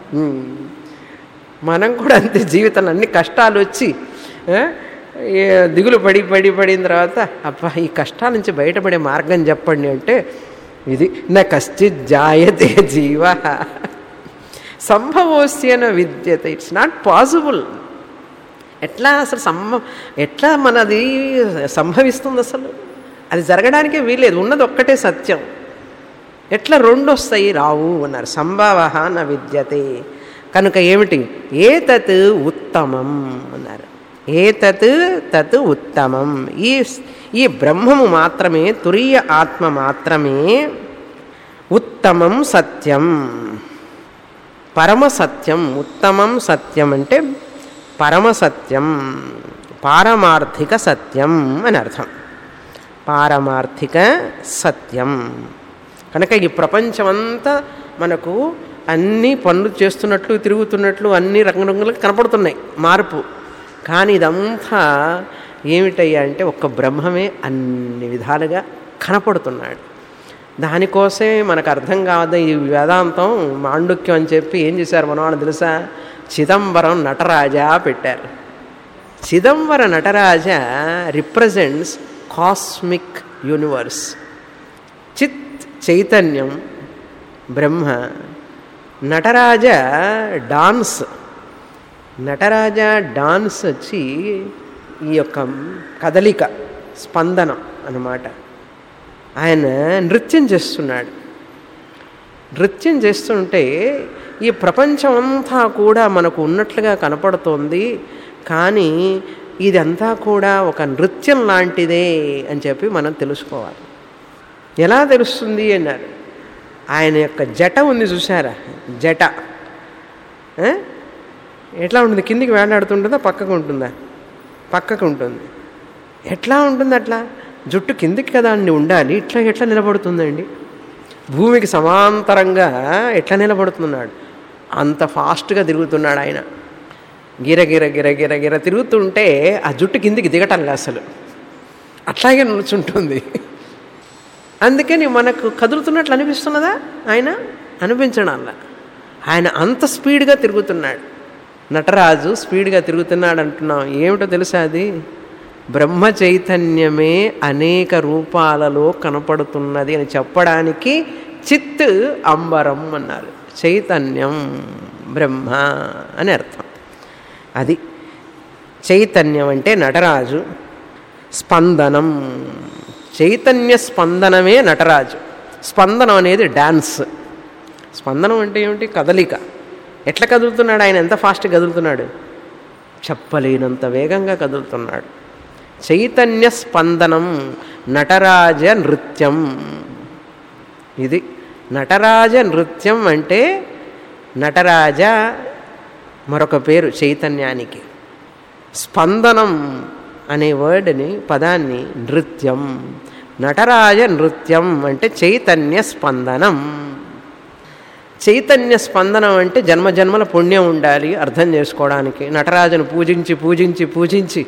మనం కూడా అంతే జీవితంలో అన్ని కష్టాలు వచ్చి దిగులు పడి పడి పడిన తర్వాత అబ్బా ఈ కష్టాల నుంచి బయటపడే మార్గం చెప్పండి అంటే ఇది నా కశ్చిత్ జాయతే జీవ సంభవోస్యన విద్యత ఇట్స్ నాట్ పాసిబుల్ ఎట్లా అసలు సంభ ఎట్లా మనది సంభవిస్తుంది అసలు అది జరగడానికే వీలేదు ఉన్నది ఒక్కటే సత్యం ఎట్లా రెండు వస్తాయి రావు అన్నారు సంభవ న విద్యతే కనుక ఏమిటి ఏతత్ ఉత్తమం అన్నారు ఏతత్ తత్ ఉత్తమం ఈ ఈ బ్రహ్మము మాత్రమే తురీయ ఆత్మ మాత్రమే ఉత్తమం సత్యం పరమ సత్యం ఉత్తమం సత్యం అంటే పరమ సత్యం పారమార్థిక సత్యం అని అర్థం పారమార్థిక సత్యం కనుక ఈ ప్రపంచమంతా మనకు అన్ని పనులు చేస్తున్నట్లు తిరుగుతున్నట్లు అన్ని రంగురంగులకు కనపడుతున్నాయి మార్పు కానీ ఇదంతా ఏమిటయ్యా అంటే ఒక్క బ్రహ్మమే అన్ని విధాలుగా కనపడుతున్నాడు దానికోసమే మనకు అర్థం కావద్దు ఈ వేదాంతం మాండుక్యం అని చెప్పి ఏం చేశారు మన వాళ్ళు తెలుసా చిదంబరం నటరాజా పెట్టారు Chidambara Nataraja represents cosmic universe చిత్ చైతన్యం బ్రహ్మ నటరాజ డాన్స్ నటరాజ డాన్స్ వచ్చి ఈ యొక్క కదలిక స్పందనం అన్నమాట ఆయన నృత్యం చేస్తున్నాడు నృత్యం చేస్తుంటే ఈ ప్రపంచం అంతా కూడా మనకు ఉన్నట్లుగా కనపడుతోంది కానీ ఇదంతా కూడా ఒక నృత్యం లాంటిదే అని చెప్పి మనం తెలుసుకోవాలి ఎలా తెలుస్తుంది అన్నారు ఆయన యొక్క జట ఉంది చూసారా జట ఎట్లా ఉంటుంది కిందికి వేలాడుతుంటుందా పక్కకు ఉంటుందా పక్కకు ఉంటుంది ఎట్లా ఉంటుంది అట్లా జుట్టు కిందికి కదా అండి ఉండాలి ఇట్లా ఎట్లా నిలబడుతుందండి భూమికి సమాంతరంగా ఎట్లా నిలబడుతున్నాడు అంత ఫాస్ట్గా తిరుగుతున్నాడు ఆయన గిర గిర గిర గిర గిర తిరుగుతుంటే ఆ జుట్టు కిందికి దిగటం అసలు అట్లాగే నిల్చుంటుంది అందుకని మనకు కదులుతున్నట్లు అనిపిస్తున్నదా ఆయన అనిపించడం అలా ఆయన అంత స్పీడ్గా తిరుగుతున్నాడు నటరాజు స్పీడ్గా తిరుగుతున్నాడు అంటున్నాం ఏమిటో తెలుసా అది బ్రహ్మ చైతన్యమే అనేక రూపాలలో కనపడుతున్నది అని చెప్పడానికి చిత్ అంబరం అన్నారు చైతన్యం బ్రహ్మ అని అర్థం అది చైతన్యం అంటే నటరాజు స్పందనం చైతన్య స్పందనమే నటరాజు స్పందనం అనేది డ్యాన్స్ స్పందనం అంటే ఏమిటి కదలిక ఎట్లా కదులుతున్నాడు ఆయన ఎంత ఫాస్ట్ కదులుతున్నాడు చెప్పలేనంత వేగంగా కదులుతున్నాడు చైతన్య స్పందనం నటరాజ నృత్యం ఇది నటరాజ నృత్యం అంటే నటరాజ మరొక పేరు చైతన్యానికి స్పందనం అనే వర్డ్ని పదాన్ని నృత్యం నటరాజ నృత్యం అంటే చైతన్య స్పందనం చైతన్య స్పందనం అంటే జన్మజన్మల పుణ్యం ఉండాలి అర్థం చేసుకోవడానికి నటరాజును పూజించి పూజించి పూజించి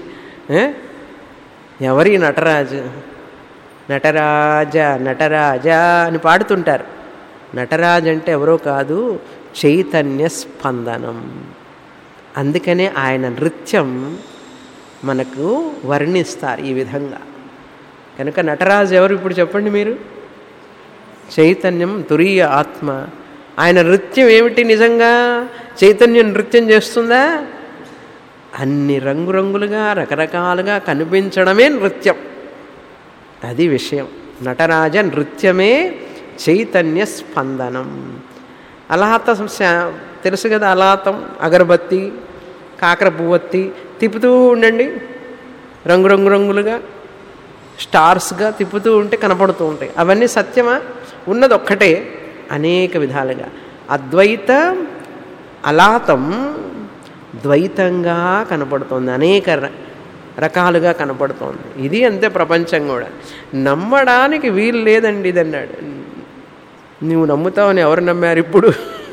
ఎవరి నటరాజు నటరాజ నటరాజ అని పాడుతుంటారు నటరాజు అంటే ఎవరో కాదు చైతన్య స్పందనం అందుకనే ఆయన నృత్యం మనకు వర్ణిస్తారు ఈ విధంగా కనుక నటరాజు ఎవరు ఇప్పుడు చెప్పండి మీరు చైతన్యం తురీయ ఆత్మ ఆయన నృత్యం ఏమిటి నిజంగా చైతన్యం నృత్యం చేస్తుందా అన్ని రంగురంగులుగా రకరకాలుగా కనిపించడమే నృత్యం అది విషయం నటరాజ నృత్యమే చైతన్య స్పందనం అలాత శా- తెలుసు కదా అలాతం అగరబత్తి కాకర పువ్వొత్తి తిప్పుతూ ఉండండి రంగురంగు రంగులుగా స్టార్స్గా తిప్పుతూ ఉంటే కనపడుతూ ఉంటాయి అవన్నీ సత్యమా ఉన్నది ఒక్కటే అనేక విధాలుగా అద్వైత అలాతం ద్వైతంగా కనపడుతుంది అనేక ర- రకాలుగా కనపడుతోంది ఇది అంతే ప్రపంచం కూడా నమ్మడానికి వీలు లేదండి ఇది అన్నాడు నువ్వు నమ్ముతావని ఎవరు నమ్మారు ఇప్పుడు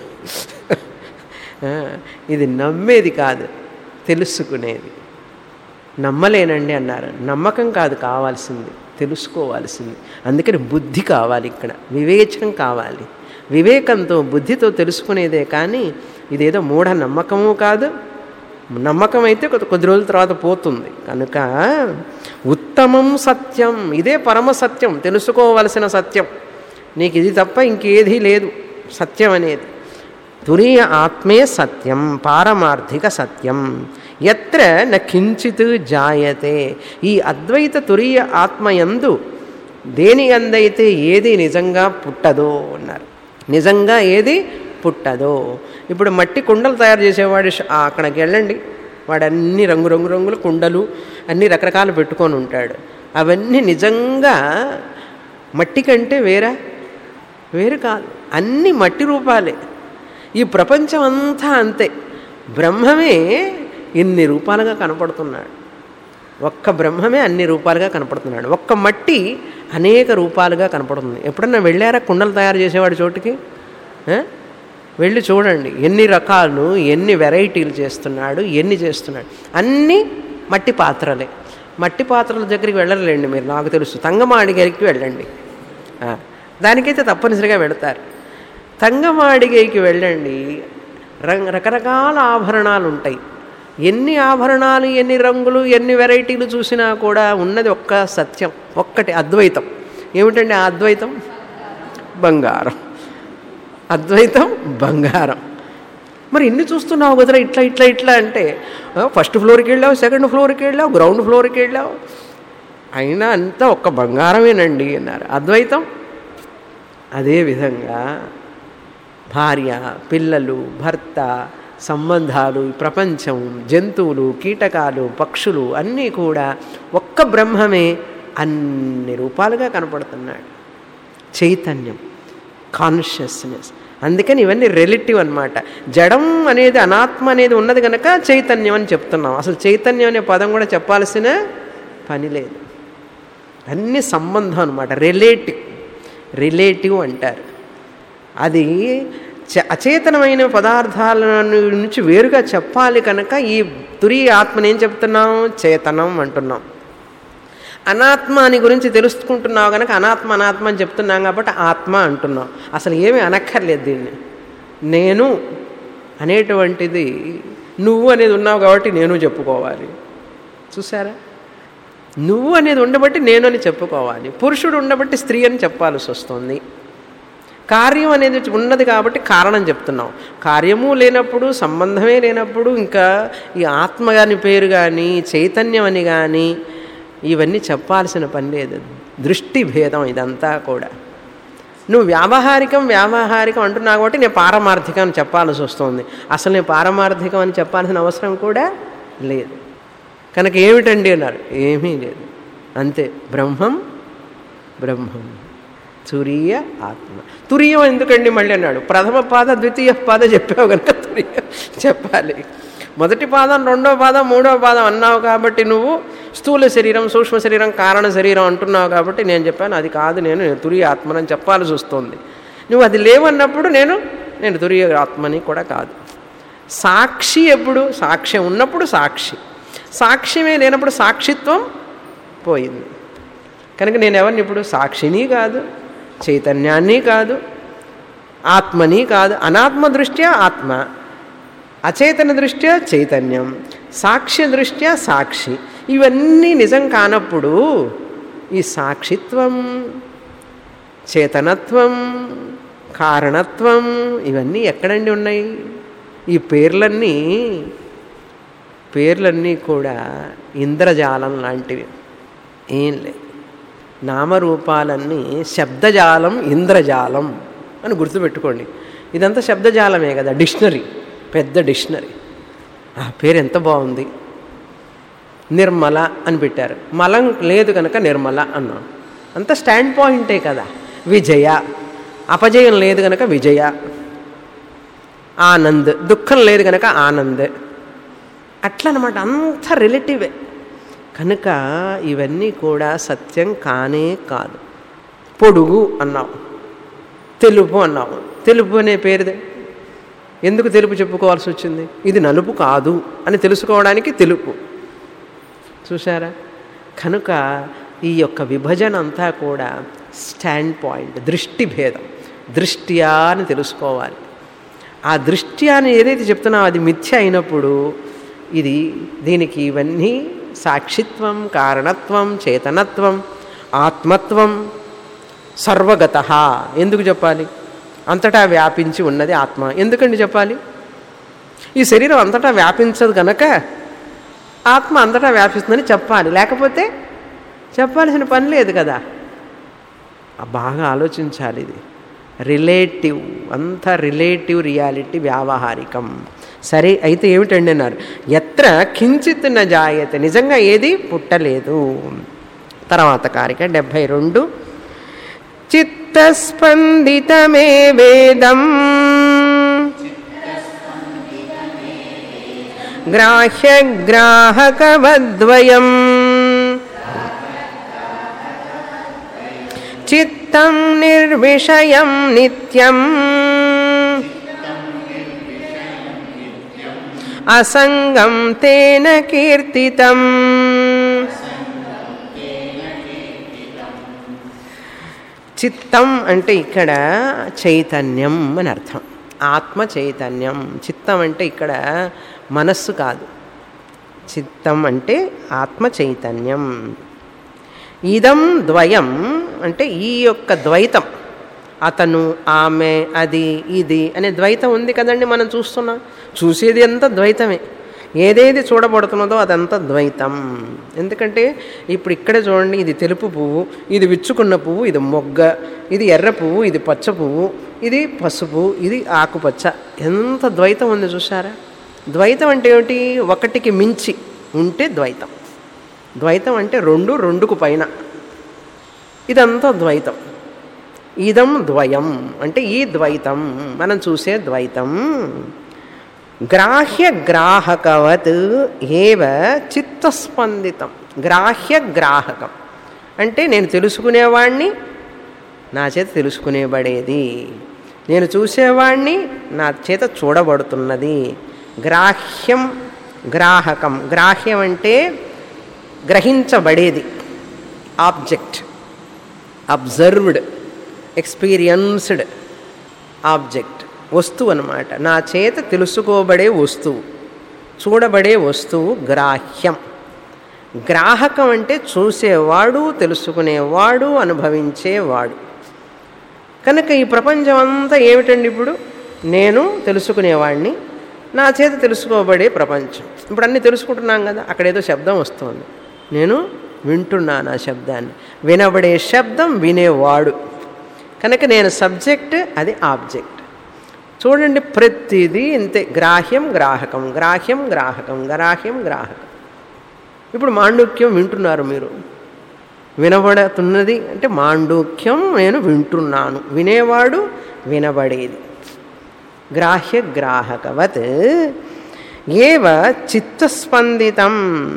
ఆ, ఇది నమ్మేది కాదు తెలుసుకునేది నమ్మలేనండి అన్నారు నమ్మకం కాదు కావాల్సింది తెలుసుకోవాల్సింది అందుకని బుద్ధి కావాలి ఇక్కడ వివేచనం కావాలి వివేకంతో బుద్ధితో తెలుసుకునేదే కానీ ఇదేదో మూఢ నమ్మకము కాదు నమ్మకం అయితే కొద్ది కొద్ది రోజుల తర్వాత పోతుంది కనుక ఉత్తమం సత్యం ఇదే పరమ సత్యం తెలుసుకోవలసిన సత్యం నీకు ఇది తప్ప ఇంకేదీ లేదు సత్యం అనేది తురీయ ఆత్మే సత్యం పారమార్థిక సత్యం ఎత్ర న కించిత్ జాయతే ఈ అద్వైత తురీయ ఆత్మయందు దేని అందైతే ఏది నిజంగా పుట్టదో అన్నారు నిజంగా ఏది పుట్టదో ఇప్పుడు మట్టి కుండలు తయారు చేసేవాడు ష- ఆ అక్కడికి వెళ్ళండి వాడు అన్ని రంగు రంగు రంగుల కుండలు అన్ని రకరకాలు పెట్టుకొని ఉంటాడు అవన్నీ నిజంగా మట్టి కంటే వేరా వేరు కాదు అన్ని మట్టి రూపాలే ఈ ప్రపంచం అంతా అంతే బ్రహ్మమే ఇన్ని రూపాలుగా కనపడుతున్నాడు ఒక్క బ్రహ్మమే అన్ని రూపాలుగా కనపడుతున్నాడు ఒక్క మట్టి అనేక రూపాలుగా కనపడుతుంది ఎప్పుడన్నా వెళ్ళారా కుండలు తయారు చేసేవాడి చోటుకి ఆ? వెళ్ళి చూడండి ఎన్ని రకాలు ఎన్ని వెరైటీలు చేస్తున్నాడు ఎన్ని చేస్తున్నాడు అన్నీ మట్టి పాత్రలే మట్టి పాత్రల దగ్గరికి వెళ్ళరులేండి మీరు నాకు తెలుసు తంగమాడి గారికి వెళ్ళండి ఆ, దానికైతే తప్పనిసరిగా వెళతారు తంగమాడిగైకి వెళ్ళండి రంగ్ రకరకాల ఆభరణాలు ఉంటాయి ఎన్ని ఆభరణాలు ఎన్ని రంగులు ఎన్ని వెరైటీలు చూసినా కూడా ఉన్నది ఒక్క సత్యం ఒక్కటి అద్వైతం ఏమిటండి ఆ అద్వైతం బంగారం అద్వైతం బంగారం మరి ఇన్ని చూస్తున్నావు కదరా ఇట్లా ఇట్లా ఇట్లా అంటే ఆ, ఫస్ట్ ఫ్లోర్కి వెళ్ళావు సెకండ్ ఫ్లోర్కి వెళ్ళావు గ్రౌండ్ ఫ్లోర్కి వెళ్ళావు అయినా అంతా ఒక్క బంగారమేనండి అన్నారు అద్వైతం అదేవిధంగా భార్య పిల్లలు భర్త సంబంధాలు ఈ ప్రపంచం జంతువులు కీటకాలు పక్షులు అన్నీ కూడా ఒక్క బ్రహ్మమే అన్ని రూపాలుగా కనపడుతున్నాడు చైతన్యం కాన్షియస్నెస్ అందుకని ఇవన్నీ రిలేటివ్ అన్నమాట జడం అనేది అనాత్మ అనేది ఉన్నది కనుక చైతన్యం అని చెప్తున్నాం అసలు చైతన్యం అనే పదం కూడా చెప్పాల్సిన పని లేదు అన్ని సంబంధం అనమాట రిలేటివ్ రిలేటివ్ అంటారు అది చ- అచేతనమైన పదార్థాల నుంచి వేరుగా చెప్పాలి కనుక ఈ తురి ఆత్మని ఏం చెప్తున్నాం చేతనం అంటున్నాం అనాత్మ అని గురించి తెలుసుకుంటున్నావు కనుక అనాత్మ అనాత్మ అని చెప్తున్నాం కాబట్టి ఆత్మ అంటున్నాం అసలు ఏమీ అనక్కర్లేదు దీన్ని నేను అనేటువంటిది నువ్వు అనేది ఉన్నావు కాబట్టి నేను చెప్పుకోవాలి చూసారా నువ్వు అనేది ఉండబట్టి నేను అని చెప్పుకోవాలి పురుషుడు ఉండబట్టి స్త్రీ అని చెప్పాల్సి వస్తుంది కార్యం అనేది ఉన్నది కాబట్టి కారణం చెప్తున్నాం కార్యము లేనప్పుడు సంబంధమే లేనప్పుడు ఇంకా ఈ ఆత్మ కాని పేరు కానీ చైతన్యం అని కానీ ఇవన్నీ చెప్పాల్సిన పని లేదు దృష్టి భేదం ఇదంతా కూడా నువ్వు వ్యావహారికం వ్యావహారికం అంటున్నావు కాబట్టి నేను పారమార్థికం అని చెప్పాల్సి వస్తుంది అసలు నేను పారమార్థికం అని చెప్పాల్సిన అవసరం కూడా లేదు కనుక ఏమిటండి అన్నారు ఏమీ లేదు అంతే బ్రహ్మం బ్రహ్మం తురీయ ఆత్మ తురియం ఎందుకండి మళ్ళీ అన్నాడు ప్రథమ పాద ద్వితీయ పాద చెప్పావు కనుక తురియ చెప్పాలి మొదటి పాదం రెండో పాదం మూడో పాదం అన్నావు కాబట్టి నువ్వు స్థూల శరీరం సూక్ష్మ శరీరం కారణ శరీరం అంటున్నావు కాబట్టి నేను చెప్పాను అది కాదు నేను నేను తురియ ఆత్మనని చెప్పాల్సి వస్తుంది నువ్వు అది లేవన్నప్పుడు నేను నేను తురియ ఆత్మని కూడా కాదు సాక్షి ఎప్పుడు సాక్ష్యం ఉన్నప్పుడు సాక్షి సాక్ష్యమే లేనప్పుడు సాక్షిత్వం పోయింది కనుక నేను ఎవరిని ఇప్పుడు సాక్షిని కాదు చైతన్యాన్ని కాదు ఆత్మని కాదు అనాత్మ దృష్ట్యా ఆత్మ అచేతన దృష్ట్యా చైతన్యం సాక్ష్య దృష్ట్యా సాక్షి ఇవన్నీ నిజం కానప్పుడు ఈ సాక్షిత్వం చేతనత్వం కారణత్వం ఇవన్నీ ఎక్కడండి ఉన్నాయి ఈ పేర్లన్నీ పేర్లన్నీ కూడా ఇంద్రజాలం లాంటివి ఏం లేదు నామరూపాలన్నీ శబ్దజాలం ఇంద్రజాలం అని గుర్తుపెట్టుకోండి ఇదంతా శబ్దజాలమే కదా డిక్షనరీ పెద్ద డిక్షనరీ ఆ పేరు ఎంత బాగుంది నిర్మల అని పెట్టారు మలం లేదు కనుక నిర్మల అన్నాం అంత స్టాండ్ పాయింటే కదా విజయ అపజయం లేదు కనుక విజయ ఆనంద్ దుఃఖం లేదు కనుక ఆనంద్ అట్లా అనమాట అంత రిలేటివే కనుక ఇవన్నీ కూడా సత్యం కానే కాదు పొడుగు అన్నావు తెలుపు అన్నావు తెలుపు అనే పేరుదే ఎందుకు తెలుపు చెప్పుకోవాల్సి వచ్చింది ఇది నలుపు కాదు అని తెలుసుకోవడానికి తెలుపు చూసారా కనుక ఈ యొక్క విభజన అంతా కూడా స్టాండ్ పాయింట్ దృష్టి భేదం దృష్ట్యా అని తెలుసుకోవాలి ఆ దృష్ట్యా అని ఏదైతే చెప్తున్నావో అది మిథ్య అయినప్పుడు ఇది దీనికి ఇవన్నీ సాక్షిత్వం కారణత్వం చేతనత్వం ఆత్మత్వం సర్వగత ఎందుకు చెప్పాలి అంతటా వ్యాపించి ఉన్నది ఆత్మ ఎందుకండి చెప్పాలి ఈ శరీరం అంతటా వ్యాపించదు కనుక ఆత్మ అంతటా వ్యాపిస్తుందని చెప్పాలి లేకపోతే చెప్పాల్సిన పని లేదు కదా బాగా ఆలోచించాలి ఇది రిలేటివ్ అంత రిలేటివ్ రియాలిటీ వ్యావహారికం సరే అయితే ఏమిటండి అన్నారు ఎత్ర కించిత్ న జాయత నిజంగా ఏది పుట్టలేదు తర్వాత కారిక డెబ్భై రెండు చిత్తస్పందితమే వేదం గ్రాహ్యగ్రాహకవద్వయం చిత్తం నిర్విషయం నిత్యం అసంగం తేన కీర్తితం చిత్తం అంటే ఇక్కడ చైతన్యం అని అర్థం ఆత్మ చైతన్యం చిత్తం అంటే ఇక్కడ మనస్సు కాదు చిత్తం అంటే ఆత్మ చైతన్యం ఇదం ద్వయం అంటే ఈ యొక్క ద్వైతం అతను ఆమె అది ఇది అనే ద్వైతం ఉంది కదండి మనం చూస్తున్నాం చూసేది అంతా ద్వైతమే ఏదేది చూడబడుతున్నదో అదంతా ద్వైతం ఎందుకంటే ఇప్పుడు ఇక్కడే చూడండి ఇది తెలుపు పువ్వు ఇది విచ్చుకున్న పువ్వు ఇది మొగ్గ ఇది ఎర్ర పువ్వు ఇది పచ్చ పువ్వు ఇది పసుపు ఇది ఆకుపచ్చ ఎంత ద్వైతం ఉంది చూసారా ద్వైతం అంటే ఏమిటి ఒకటికి మించి ఉంటే ద్వైతం ద్వైతం అంటే రెండు రెండుకు పైన ఇదంతా ద్వైతం ఇదం ద్వయం అంటే ఈ ద్వైతం మనం చూసే ద్వైతం గ్రాహ్య గ్రాహకవత్ ఏవ చిత్తస్పందితం గ్రాహ్య గ్రాహకం అంటే నేను తెలుసుకునేవాణ్ణి నా చేత తెలుసుకునేబడేది నేను చూసేవాణ్ణి నా చేత చూడబడుతున్నది గ్రాహ్యం గ్రాహకం గ్రాహ్యం అంటే గ్రహించబడేది ఆబ్జెక్ట్ అబ్జర్వ్డ్ ఎక్స్పీరియన్స్డ్ ఆబ్జెక్ట్ వస్తువు అనమాట నా చేత తెలుసుకోబడే వస్తువు చూడబడే వస్తువు గ్రాహ్యం గ్రాహకం అంటే చూసేవాడు తెలుసుకునేవాడు అనుభవించేవాడు కనుక ఈ ప్రపంచం అంతా ఏమిటండి ఇప్పుడు నేను తెలుసుకునేవాడిని నా చేత తెలుసుకోబడే ప్రపంచం ఇప్పుడు అన్నీ తెలుసుకుంటున్నాం కదా అక్కడ ఏదో శబ్దం వస్తుంది నేను వింటున్నాను ఆ శబ్దాన్ని వినబడే శబ్దం వినేవాడు కనుక నేను సబ్జెక్ట్ అది ఆబ్జెక్ట్ చూడండి ప్రతిదీ ఇంతే గ్రాహ్యం గ్రాహకం గ్రాహ్యం గ్రాహకం గ్రాహ్యం గ్రాహకం ఇప్పుడు మాండూక్యం వింటున్నారు మీరు వినబడుతున్నది అంటే మాండూక్యం నేను వింటున్నాను వినేవాడు వినబడేది గ్రాహ్య గ్రాహకవత్ ఏవ చిత్తస్పందితం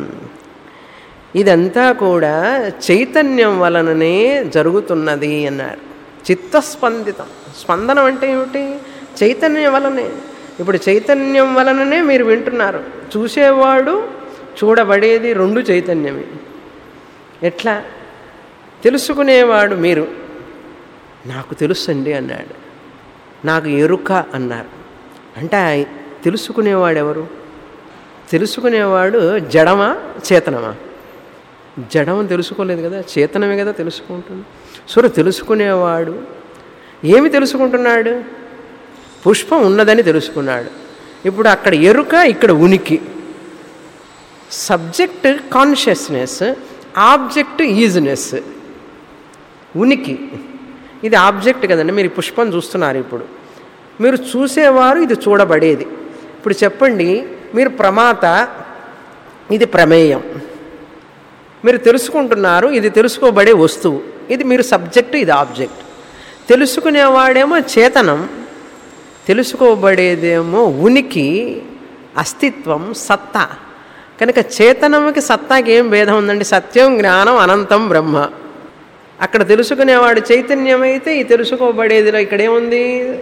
ఇదంతా కూడా చైతన్యం వలననే జరుగుతున్నది అన్నారు చిత్తస్పందితం స్పందనం అంటే ఏమిటి చైతన్యం వలనే ఇప్పుడు చైతన్యం వలననే మీరు వింటున్నారు చూసేవాడు చూడబడేది రెండు చైతన్యమే ఎట్లా తెలుసుకునేవాడు మీరు నాకు తెలుసండి అన్నాడు నాకు ఎరుక అన్నారు అంటే తెలుసుకునేవాడు ఎవరు తెలుసుకునేవాడు జడమా చేతనమా జడం తెలుసుకోలేదు కదా చేతనమే కదా తెలుసుకుంటుంది సూర్య తెలుసుకునేవాడు ఏమి తెలుసుకుంటున్నాడు పుష్పం ఉన్నదని తెలుసుకున్నాడు ఇప్పుడు అక్కడ ఎరుక ఇక్కడ ఉనికి సబ్జెక్ట్ కాన్షియస్నెస్ ఆబ్జెక్ట్ ఈజినెస్ ఉనికి ఇది ఆబ్జెక్ట్ కదండి మీరు ఈ పుష్పం చూస్తున్నారు ఇప్పుడు మీరు చూసేవారు ఇది చూడబడేది ఇప్పుడు చెప్పండి మీరు ప్రమాత ఇది ప్రమేయం మీరు తెలుసుకుంటున్నారు ఇది తెలుసుకోబడే వస్తువు ఇది మీరు సబ్జెక్టు ఇది ఆబ్జెక్ట్ తెలుసుకునేవాడేమో చేతనం తెలుసుకోబడేదేమో ఉనికి అస్తిత్వం సత్తా కనుక చేతనముకి సత్తాకి ఏం భేదం ఉందండి సత్యం జ్ఞానం అనంతం బ్రహ్మ అక్కడ తెలుసుకునేవాడు చైతన్యమైతే ఈ తెలుసుకోబడేదిలో ఇక్కడ ఏముంది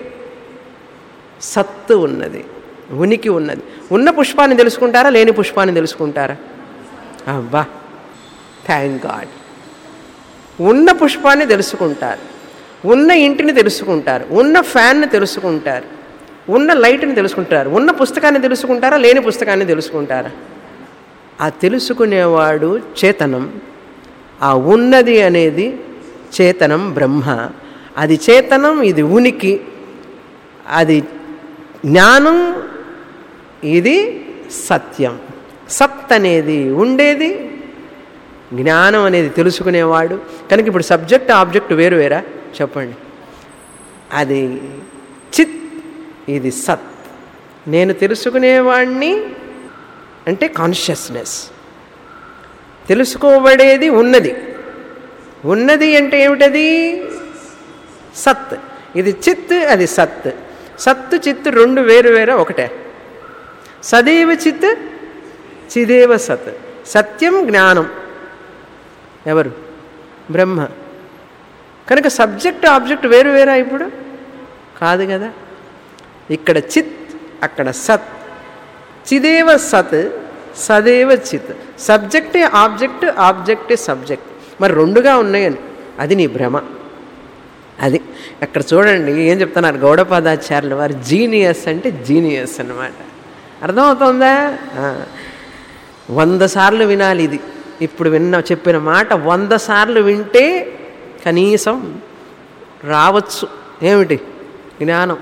సత్తు ఉన్నది ఉనికి ఉన్నది ఉన్న పుష్పాన్ని తెలుసుకుంటారా లేని పుష్పాన్ని తెలుసుకుంటారా అబ్బా థ్యాంక్ గాడ్ ఉన్న పుష్పాన్ని తెలుసుకుంటారు ఉన్న ఇంటిని తెలుసుకుంటారు ఉన్న ఫ్యాన్ని తెలుసుకుంటారు ఉన్న లైట్ని తెలుసుకుంటారు ఉన్న పుస్తకాన్ని తెలుసుకుంటారా లేని పుస్తకాన్ని తెలుసుకుంటారా ఆ తెలుసుకునేవాడు చేతనం ఆ ఉన్నది అనేది చేతనం బ్రహ్మ అది చేతనం ఇది ఉనికి అది జ్ఞానం ఇది సత్యం సత్ అనేది ఉండేది జ్ఞానం అనేది తెలుసుకునేవాడు కనుక ఇప్పుడు సబ్జెక్ట్ ఆబ్జెక్ట్ వేరు వేరా చెప్పండి అది చిత్ ఇది సత్ నేను తెలుసుకునేవాడిని అంటే కాన్షియస్నెస్ తెలుసుకోబడేది ఉన్నది ఉన్నది అంటే ఏమిటది సత్ ఇది చిత్ అది సత్ సత్ చిత్ రెండు వేరు వేరే ఒకటే సదేవ చిత్ చిదేవ సత్ సత్యం జ్ఞానం ఎవరు బ్రహ్మ కనుక సబ్జెక్ట్ ఆబ్జెక్ట్ వేరు వేరా ఇప్పుడు కాదు కదా ఇక్కడ చిత్ అక్కడ సత్ చిదేవ సత్ సదేవ చిత్ సబ్జెక్టే ఆబ్జెక్ట్ ఆబ్జెక్టే సబ్జెక్ట్ మరి రెండుగా ఉన్నాయని అది నీ భ్రమ అది అక్కడ చూడండి ఏం చెప్తున్నారు గౌడపాదాచార్యులు వారు జీనియస్ అంటే జీనియస్ అన్నమాట అర్థమవుతుందా ఆ. వంద సార్లు వినాలి ఇది ఇప్పుడు విన్న చెప్పిన మాట వంద సార్లు వింటే కనీసం రావచ్చు ఏమిటి జ్ఞానం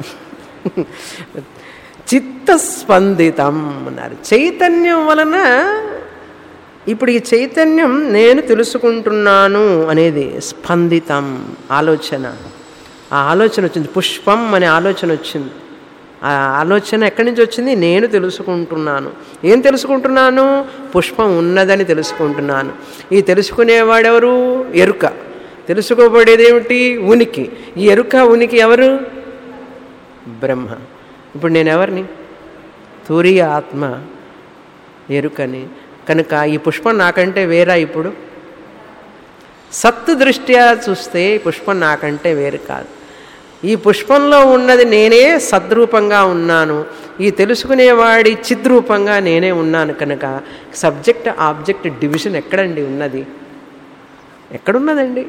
చిత్తస్పందితం అన్నారు చైతన్యం వలన ఇప్పుడు ఈ చైతన్యం నేను తెలుసుకుంటున్నాను అనేది స్పందితం ఆలోచన ఆ ఆలోచన వచ్చింది పుష్పం అనే ఆలోచన వచ్చింది ఆ ఆలోచన ఎక్కడి నుంచి వచ్చింది నేను తెలుసుకుంటున్నాను ఏం తెలుసుకుంటున్నాను పుష్పం ఉన్నదని తెలుసుకుంటున్నాను ఈ తెలుసుకునేవాడెవరు ఎరుక తెలుసుకోబడేది ఏమిటి ఉనికి ఈ ఎరుక ఉనికి ఎవరు బ్రహ్మ ఇప్పుడు నేను ఎవరిని తూరియ ఆత్మ ఎరుకని కనుక ఈ పుష్పం నాకంటే వేరా ఇప్పుడు సత్తు దృష్ట్యా చూస్తే ఈ పుష్పం నాకంటే వేరు కాదు ఈ పుష్పంలో ఉన్నది నేనే సద్రూపంగా ఉన్నాను ఈ తెలుసుకునేవాడి చిద్రూపంగా నేనే ఉన్నాను కనుక సబ్జెక్ట్ ఆబ్జెక్ట్ డివిజన్ ఎక్కడండి ఉన్నది ఎక్కడున్నదండి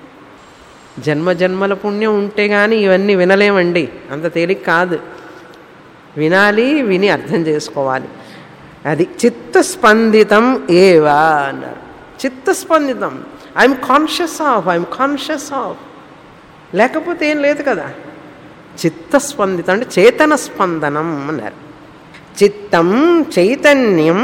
జన్మ జన్మల పుణ్యం ఉంటే కానీ ఇవన్నీ వినలేమండి అంత తేలిక కాదు వినాలి విని అర్థం చేసుకోవాలి అది చిత్తస్పందితం ఏవా అన్నారు చిత్తస్పందితం I'm conscious of I'm conscious of లేకపోతే ఏం లేదు కదా చిత్తస్పందితం అంటే చేతన స్పందనం అన్నారు చిత్తం చైతన్యం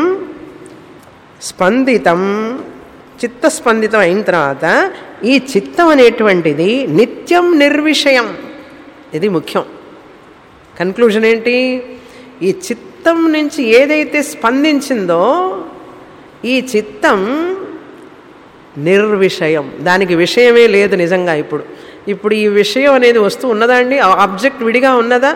స్పందితం చిత్తస్పందితం అయిన తర్వాత ఈ చిత్తం అనేటువంటిది నిత్యం నిర్విషయం ఇది ముఖ్యం కన్క్లూజన్ ఏంటి ఈ చిత్తం నుంచి ఏదైతే స్పందించిందో ఈ చిత్తం నిర్విషయం దానికి విషయమే లేదు నిజంగా ఇప్పుడు ఇప్పుడు ఈ విషయం అనేది వస్తూ ఉన్నదా అండి ఆబ్జెక్ట్ విడిగా ఉన్నదా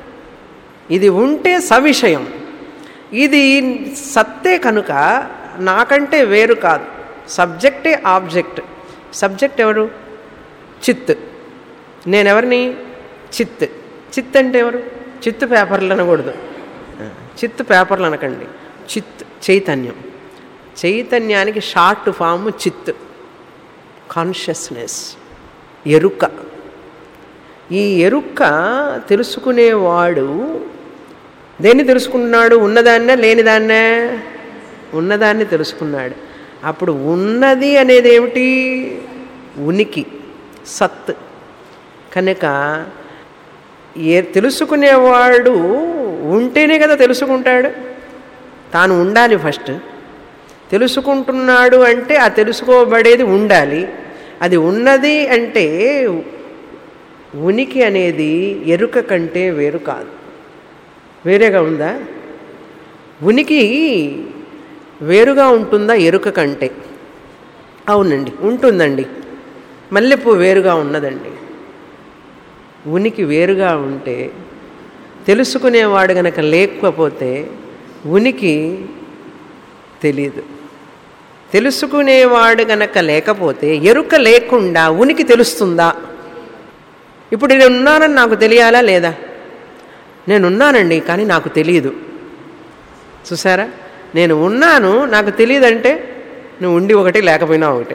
ఇది ఉంటే సవిషయం ఇది సత్తే కనుక నాకంటే వేరు కాదు సబ్జెక్టే ఆబ్జెక్ట్ సబ్జెక్ట్ ఎవరు చిత్ నేనెవరిని చిత్ చిత్ అంటే ఎవరు చిత్తు పేపర్లు అనకూడదు చిత్తు పేపర్లు అనకండి చిత్ చైతన్యం చైతన్యానికి షార్ట్ ఫామ్ చిత్ కాన్షియస్నెస్ ఎరుక ఈ ఎరుక తెలుసుకునేవాడు దేన్ని తెలుసుకున్నాడు ఉన్నదాన్నే లేనిదాన్నే ఉన్నదాన్ని తెలుసుకున్నాడు అప్పుడు ఉన్నది అనేది ఏమిటి ఉనికి సత్ కనుక ఏ తెలుసుకునేవాడు ఉంటేనే కదా తెలుసుకుంటాడు తాను ఉండాలి ఫస్ట్ తెలుసుకుంటున్నాడు అంటే ఆ తెలుసుకోబడేది ఉండాలి అది ఉన్నది అంటే ఉనికి అనేది ఎరుక కంటే వేరు కాదు వేరేగా ఉందా ఉనికి వేరుగా ఉంటుందా ఎరుక కంటే అవునండి ఉంటుందండి మల్లెపూ వేరుగా ఉన్నదండి ఉనికి వేరుగా ఉంటే తెలుసుకునేవాడు గనక లేకపోతే ఉనికి తెలియదు తెలుసుకునేవాడు గనక లేకపోతే ఎరుక లేకుండా ఉనికి తెలుస్తుందా ఇప్పుడు నేను ఉన్నానని నాకు తెలియాలా లేదా నేనున్నానండి కానీ నాకు తెలియదు చూసారా నేను ఉన్నాను నాకు తెలియదంటే నువ్వు ఉండి ఒకటి లేకపోయినా ఒకటి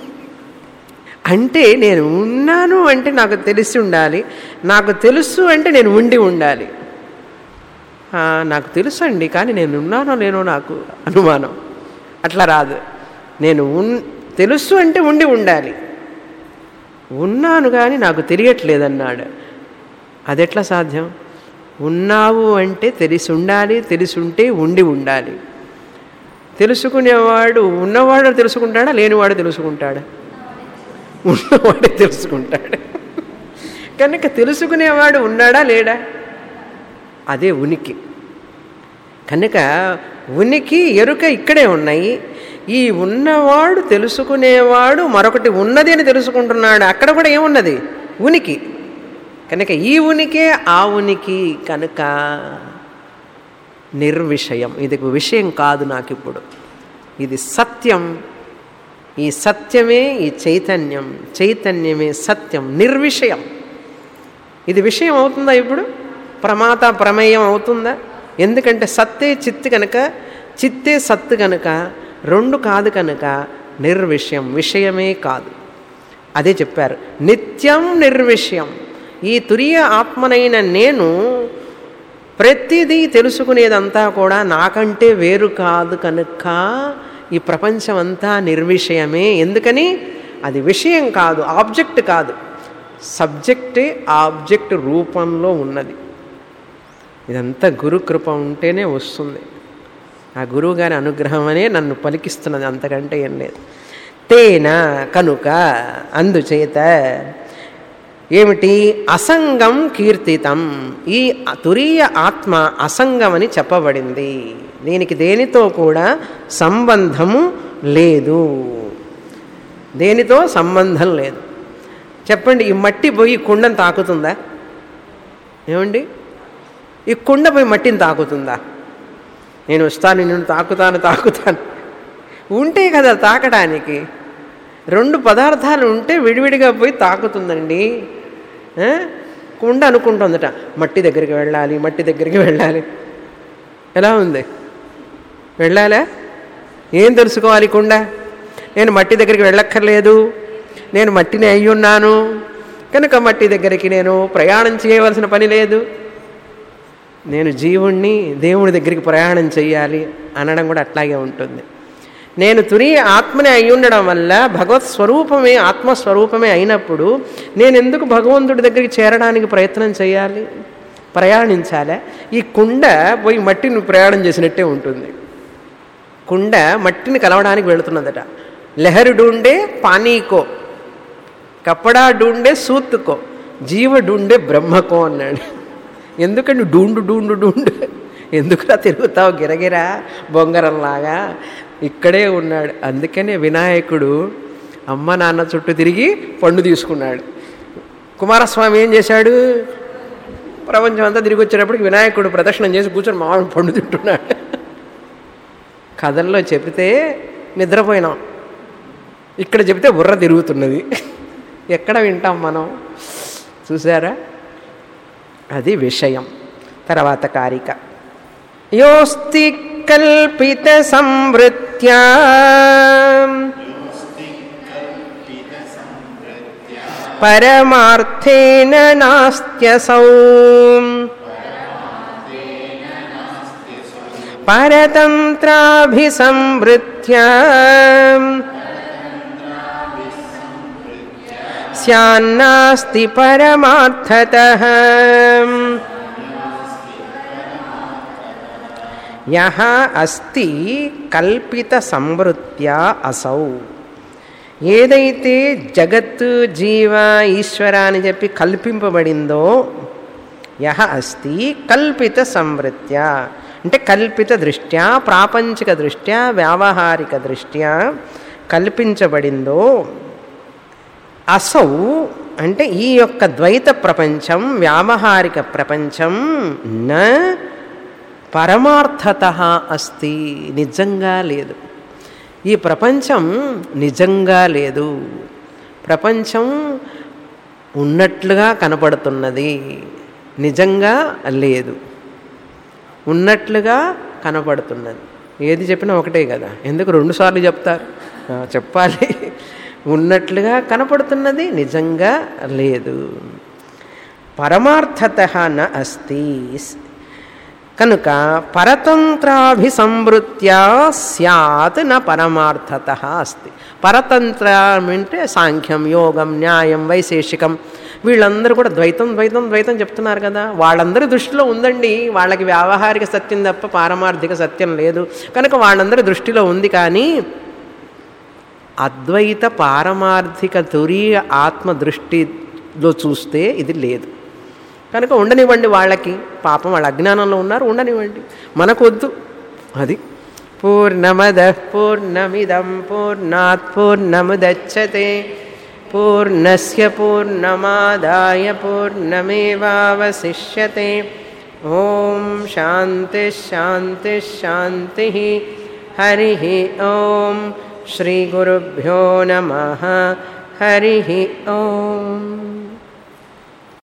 అంటే నేను ఉన్నాను అంటే నాకు తెలిసి ఉండాలి నాకు తెలుసు అంటే నేను ఉండి ఉండాలి ఆ, నాకు తెలుసు అండి కానీ నేను ఉన్నానో లేనో నాకు అనుమానం అట్లా రాదు నేను ఉన్ తెలుసు అంటే ఉండి ఉండాలి ఉన్నాను కానీ నాకు తెలియట్లేదన్నాడు అదెట్లా సాధ్యం ఉన్నావు అంటే తెలిసి ఉండాలి తెలిసి ఉంటే ఉండి ఉండాలి తెలుసుకునేవాడు ఉన్నవాడు తెలుసుకుంటాడా లేనివాడు తెలుసుకుంటాడా ఉన్నవాడే తెలుసుకుంటాడు కనుక తెలుసుకునేవాడు ఉన్నాడా లేడా అదే ఉనికి కనుక ఉనికి ఎరుక ఇక్కడే ఉన్నాయి ఈ ఉన్నవాడు తెలుసుకునేవాడు మరొకటి ఉన్నది అని తెలుసుకుంటున్నాడు అక్కడ కూడా ఏమున్నది ఉనికి కనుక ఈ ఉనికే ఆ ఉనికి కనుక నిర్విషయం ఇది విషయం కాదు నాకు ఇప్పుడు ఇది సత్యం ఈ సత్యమే ఈ చైతన్యం చైతన్యమే సత్యం నిర్విషయం ఇది విషయం అవుతుందా ఇప్పుడు ప్రమాత ప్రమేయం అవుతుందా ఎందుకంటే సత్తే చిత్తు కనుక చిత్తే సత్తు కనుక రెండు కాదు కనుక నిర్విషయం విషయమే కాదు అదే చెప్పారు నిత్యం నిర్విషయం ఈ తురియ ఆత్మనైన నేను ప్రతిదీ తెలుసుకునేదంతా కూడా నాకంటే వేరు కాదు కనుక ఈ ప్రపంచం అంతా నిర్విషయమే ఎందుకని అది విషయం కాదు ఆబ్జెక్ట్ కాదు సబ్జెక్టే ఆబ్జెక్ట్ రూపంలో ఉన్నది ఇదంతా గురుకృప ఉంటేనే వస్తుంది ఆ గురువు గారి అనుగ్రహం అనే నన్ను పలికిస్తున్నది అంతకంటే ఏం లేదు తేన కనుక అందుచేత ఏమిటి అసంగం కీర్తితం ఈ తురీయ ఆత్మ అసంగం అని చెప్పబడింది దీనికి దేనితో కూడా సంబంధము లేదు దేనితో సంబంధం లేదు చెప్పండి ఈ మట్టి పోయి కుండను తాకుతుందా ఏమండి ఈ కుండ పోయి మట్టిని తాకుతుందా నేను వస్తాను నేను తాకుతాను తాకుతాను ఉంటే కదా తాకడానికి రెండు పదార్థాలు ఉంటే విడివిడిగా పోయి తాకుతుందండి ఆ? కుండ అనుకుంటుందట మట్టి దగ్గరికి వెళ్ళాలి మట్టి దగ్గరికి వెళ్ళాలి ఎలా ఉంది వెళ్ళాలా ఏం తెలుసుకోవాలి కుండ నేను మట్టి దగ్గరికి వెళ్ళక్కర్లేదు నేను మట్టిని అయి ఉన్నాను కనుక మట్టి దగ్గరికి నేను ప్రయాణం చేయవలసిన పని లేదు నేను జీవుణ్ణి దేవుడి దగ్గరికి ప్రయాణం చేయాలి అనడం కూడా అట్లాగే ఉంటుంది నేను తురి ఆత్మనే అయి ఉండడం వల్ల భగవత్ స్వరూపమే ఆత్మస్వరూపమే అయినప్పుడు నేను ఎందుకు భగవంతుడి దగ్గరికి చేరడానికి ప్రయత్నం చేయాలి ప్రయాణించాలా ఈ కుండ పోయి మట్టిని ప్రయాణం చేసినట్టే ఉంటుంది కుండ మట్టిని కలవడానికి వెళుతున్నదట లహరి డూండే పానీకో కప్పడా డూండే సూత్తుకో జీవ డూండే బ్రహ్మకో అన్నాడు ఎందుకండి డూండు డూండు డూండు ఎందుకులా తిరుగుతావు గిరగిరా బొంగరంలాగా ఇక్కడే ఉన్నాడు అందుకనే వినాయకుడు అమ్మ నాన్న చుట్టూ తిరిగి పండు తీసుకున్నాడు కుమారస్వామి ఏం చేశాడు ప్రపంచం అంతా తిరిగి వచ్చేటప్పటికి వినాయకుడు ప్రదక్షిణం చేసి కూర్చొని మామూలు పండు తింటున్నాడు కథల్లో చెబితే నిద్రపోయినాం ఇక్కడ చెబితే బుర్ర తిరుగుతున్నది ఎక్కడ వింటాం మనం చూసారా అది విషయం తర్వాత కారిక యోస్తి కల్పిత సంవృత్యా పరమార్థేన నాస్త్యసౌ పరతంత్రాభిసంవృత్య స్యాన్నాస్తి పరమార్థత యహ అస్తి కల్పిత సంవృత్యా అసౌ ఏదైతే జగత్తు జీవ ఈశ్వర అని చెప్పి కల్పింపబడిందో యహ అస్తి కల్పిత సంవృత్య అంటే కల్పిత దృష్ట్యా ప్రాపంచిక దృష్ట్యా వ్యావహారిక దృష్ట్యా కల్పించబడిందో అసౌ అంటే ఈ యొక్క ద్వైత ప్రపంచం వ్యావహారిక ప్రపంచం న పరమార్థత అస్తి నిజంగా లేదు ఈ ప్రపంచం నిజంగా లేదు ప్రపంచం ఉన్నట్లుగా కనపడుతున్నది నిజంగా లేదు ఉన్నట్లుగా కనపడుతున్నది ఏది చెప్పినా ఒకటే కదా ఎందుకు రెండుసార్లు చెప్తారు ఆ, చెప్పాలి ఉన్నట్లుగా కనపడుతున్నది నిజంగా లేదు పరమార్థత న అస్తి కనుక పరతంత్రాభిసంవృత్యా సత్ న పరమార్థత అస్తి పరతంత్రం అంటే సాంఖ్యం యోగం న్యాయం వైశేషికం వీళ్ళందరూ కూడా ద్వైతం ద్వైతం ద్వైతం చెప్తున్నారు కదా వాళ్ళందరి దృష్టిలో ఉందండి వాళ్ళకి వ్యావహారిక సత్యం తప్ప పారమార్థిక సత్యం లేదు కనుక వాళ్ళందరి దృష్టిలో ఉంది కానీ అద్వైత పారమార్థిక తురీయ ఆత్మ దృష్టిలో చూస్తే ఇది లేదు కనుక ఉండనివ్వండి వాళ్ళకి పాపం వాళ్ళ అజ్ఞానంలో ఉన్నారు ఉండనివ్వండి మనకొద్దు అది పూర్ణమద పూర్ణమిదం పూర్ణాత్ పూర్ణముదచ్చతే పూర్ణస్య పూర్ణమాదాయ పూర్ణమేవావశిష్యతే ఓం శాంతి శాంతి శాంతి హరి ఓం శ్రీగురుభ్యో నమ హరి ఓం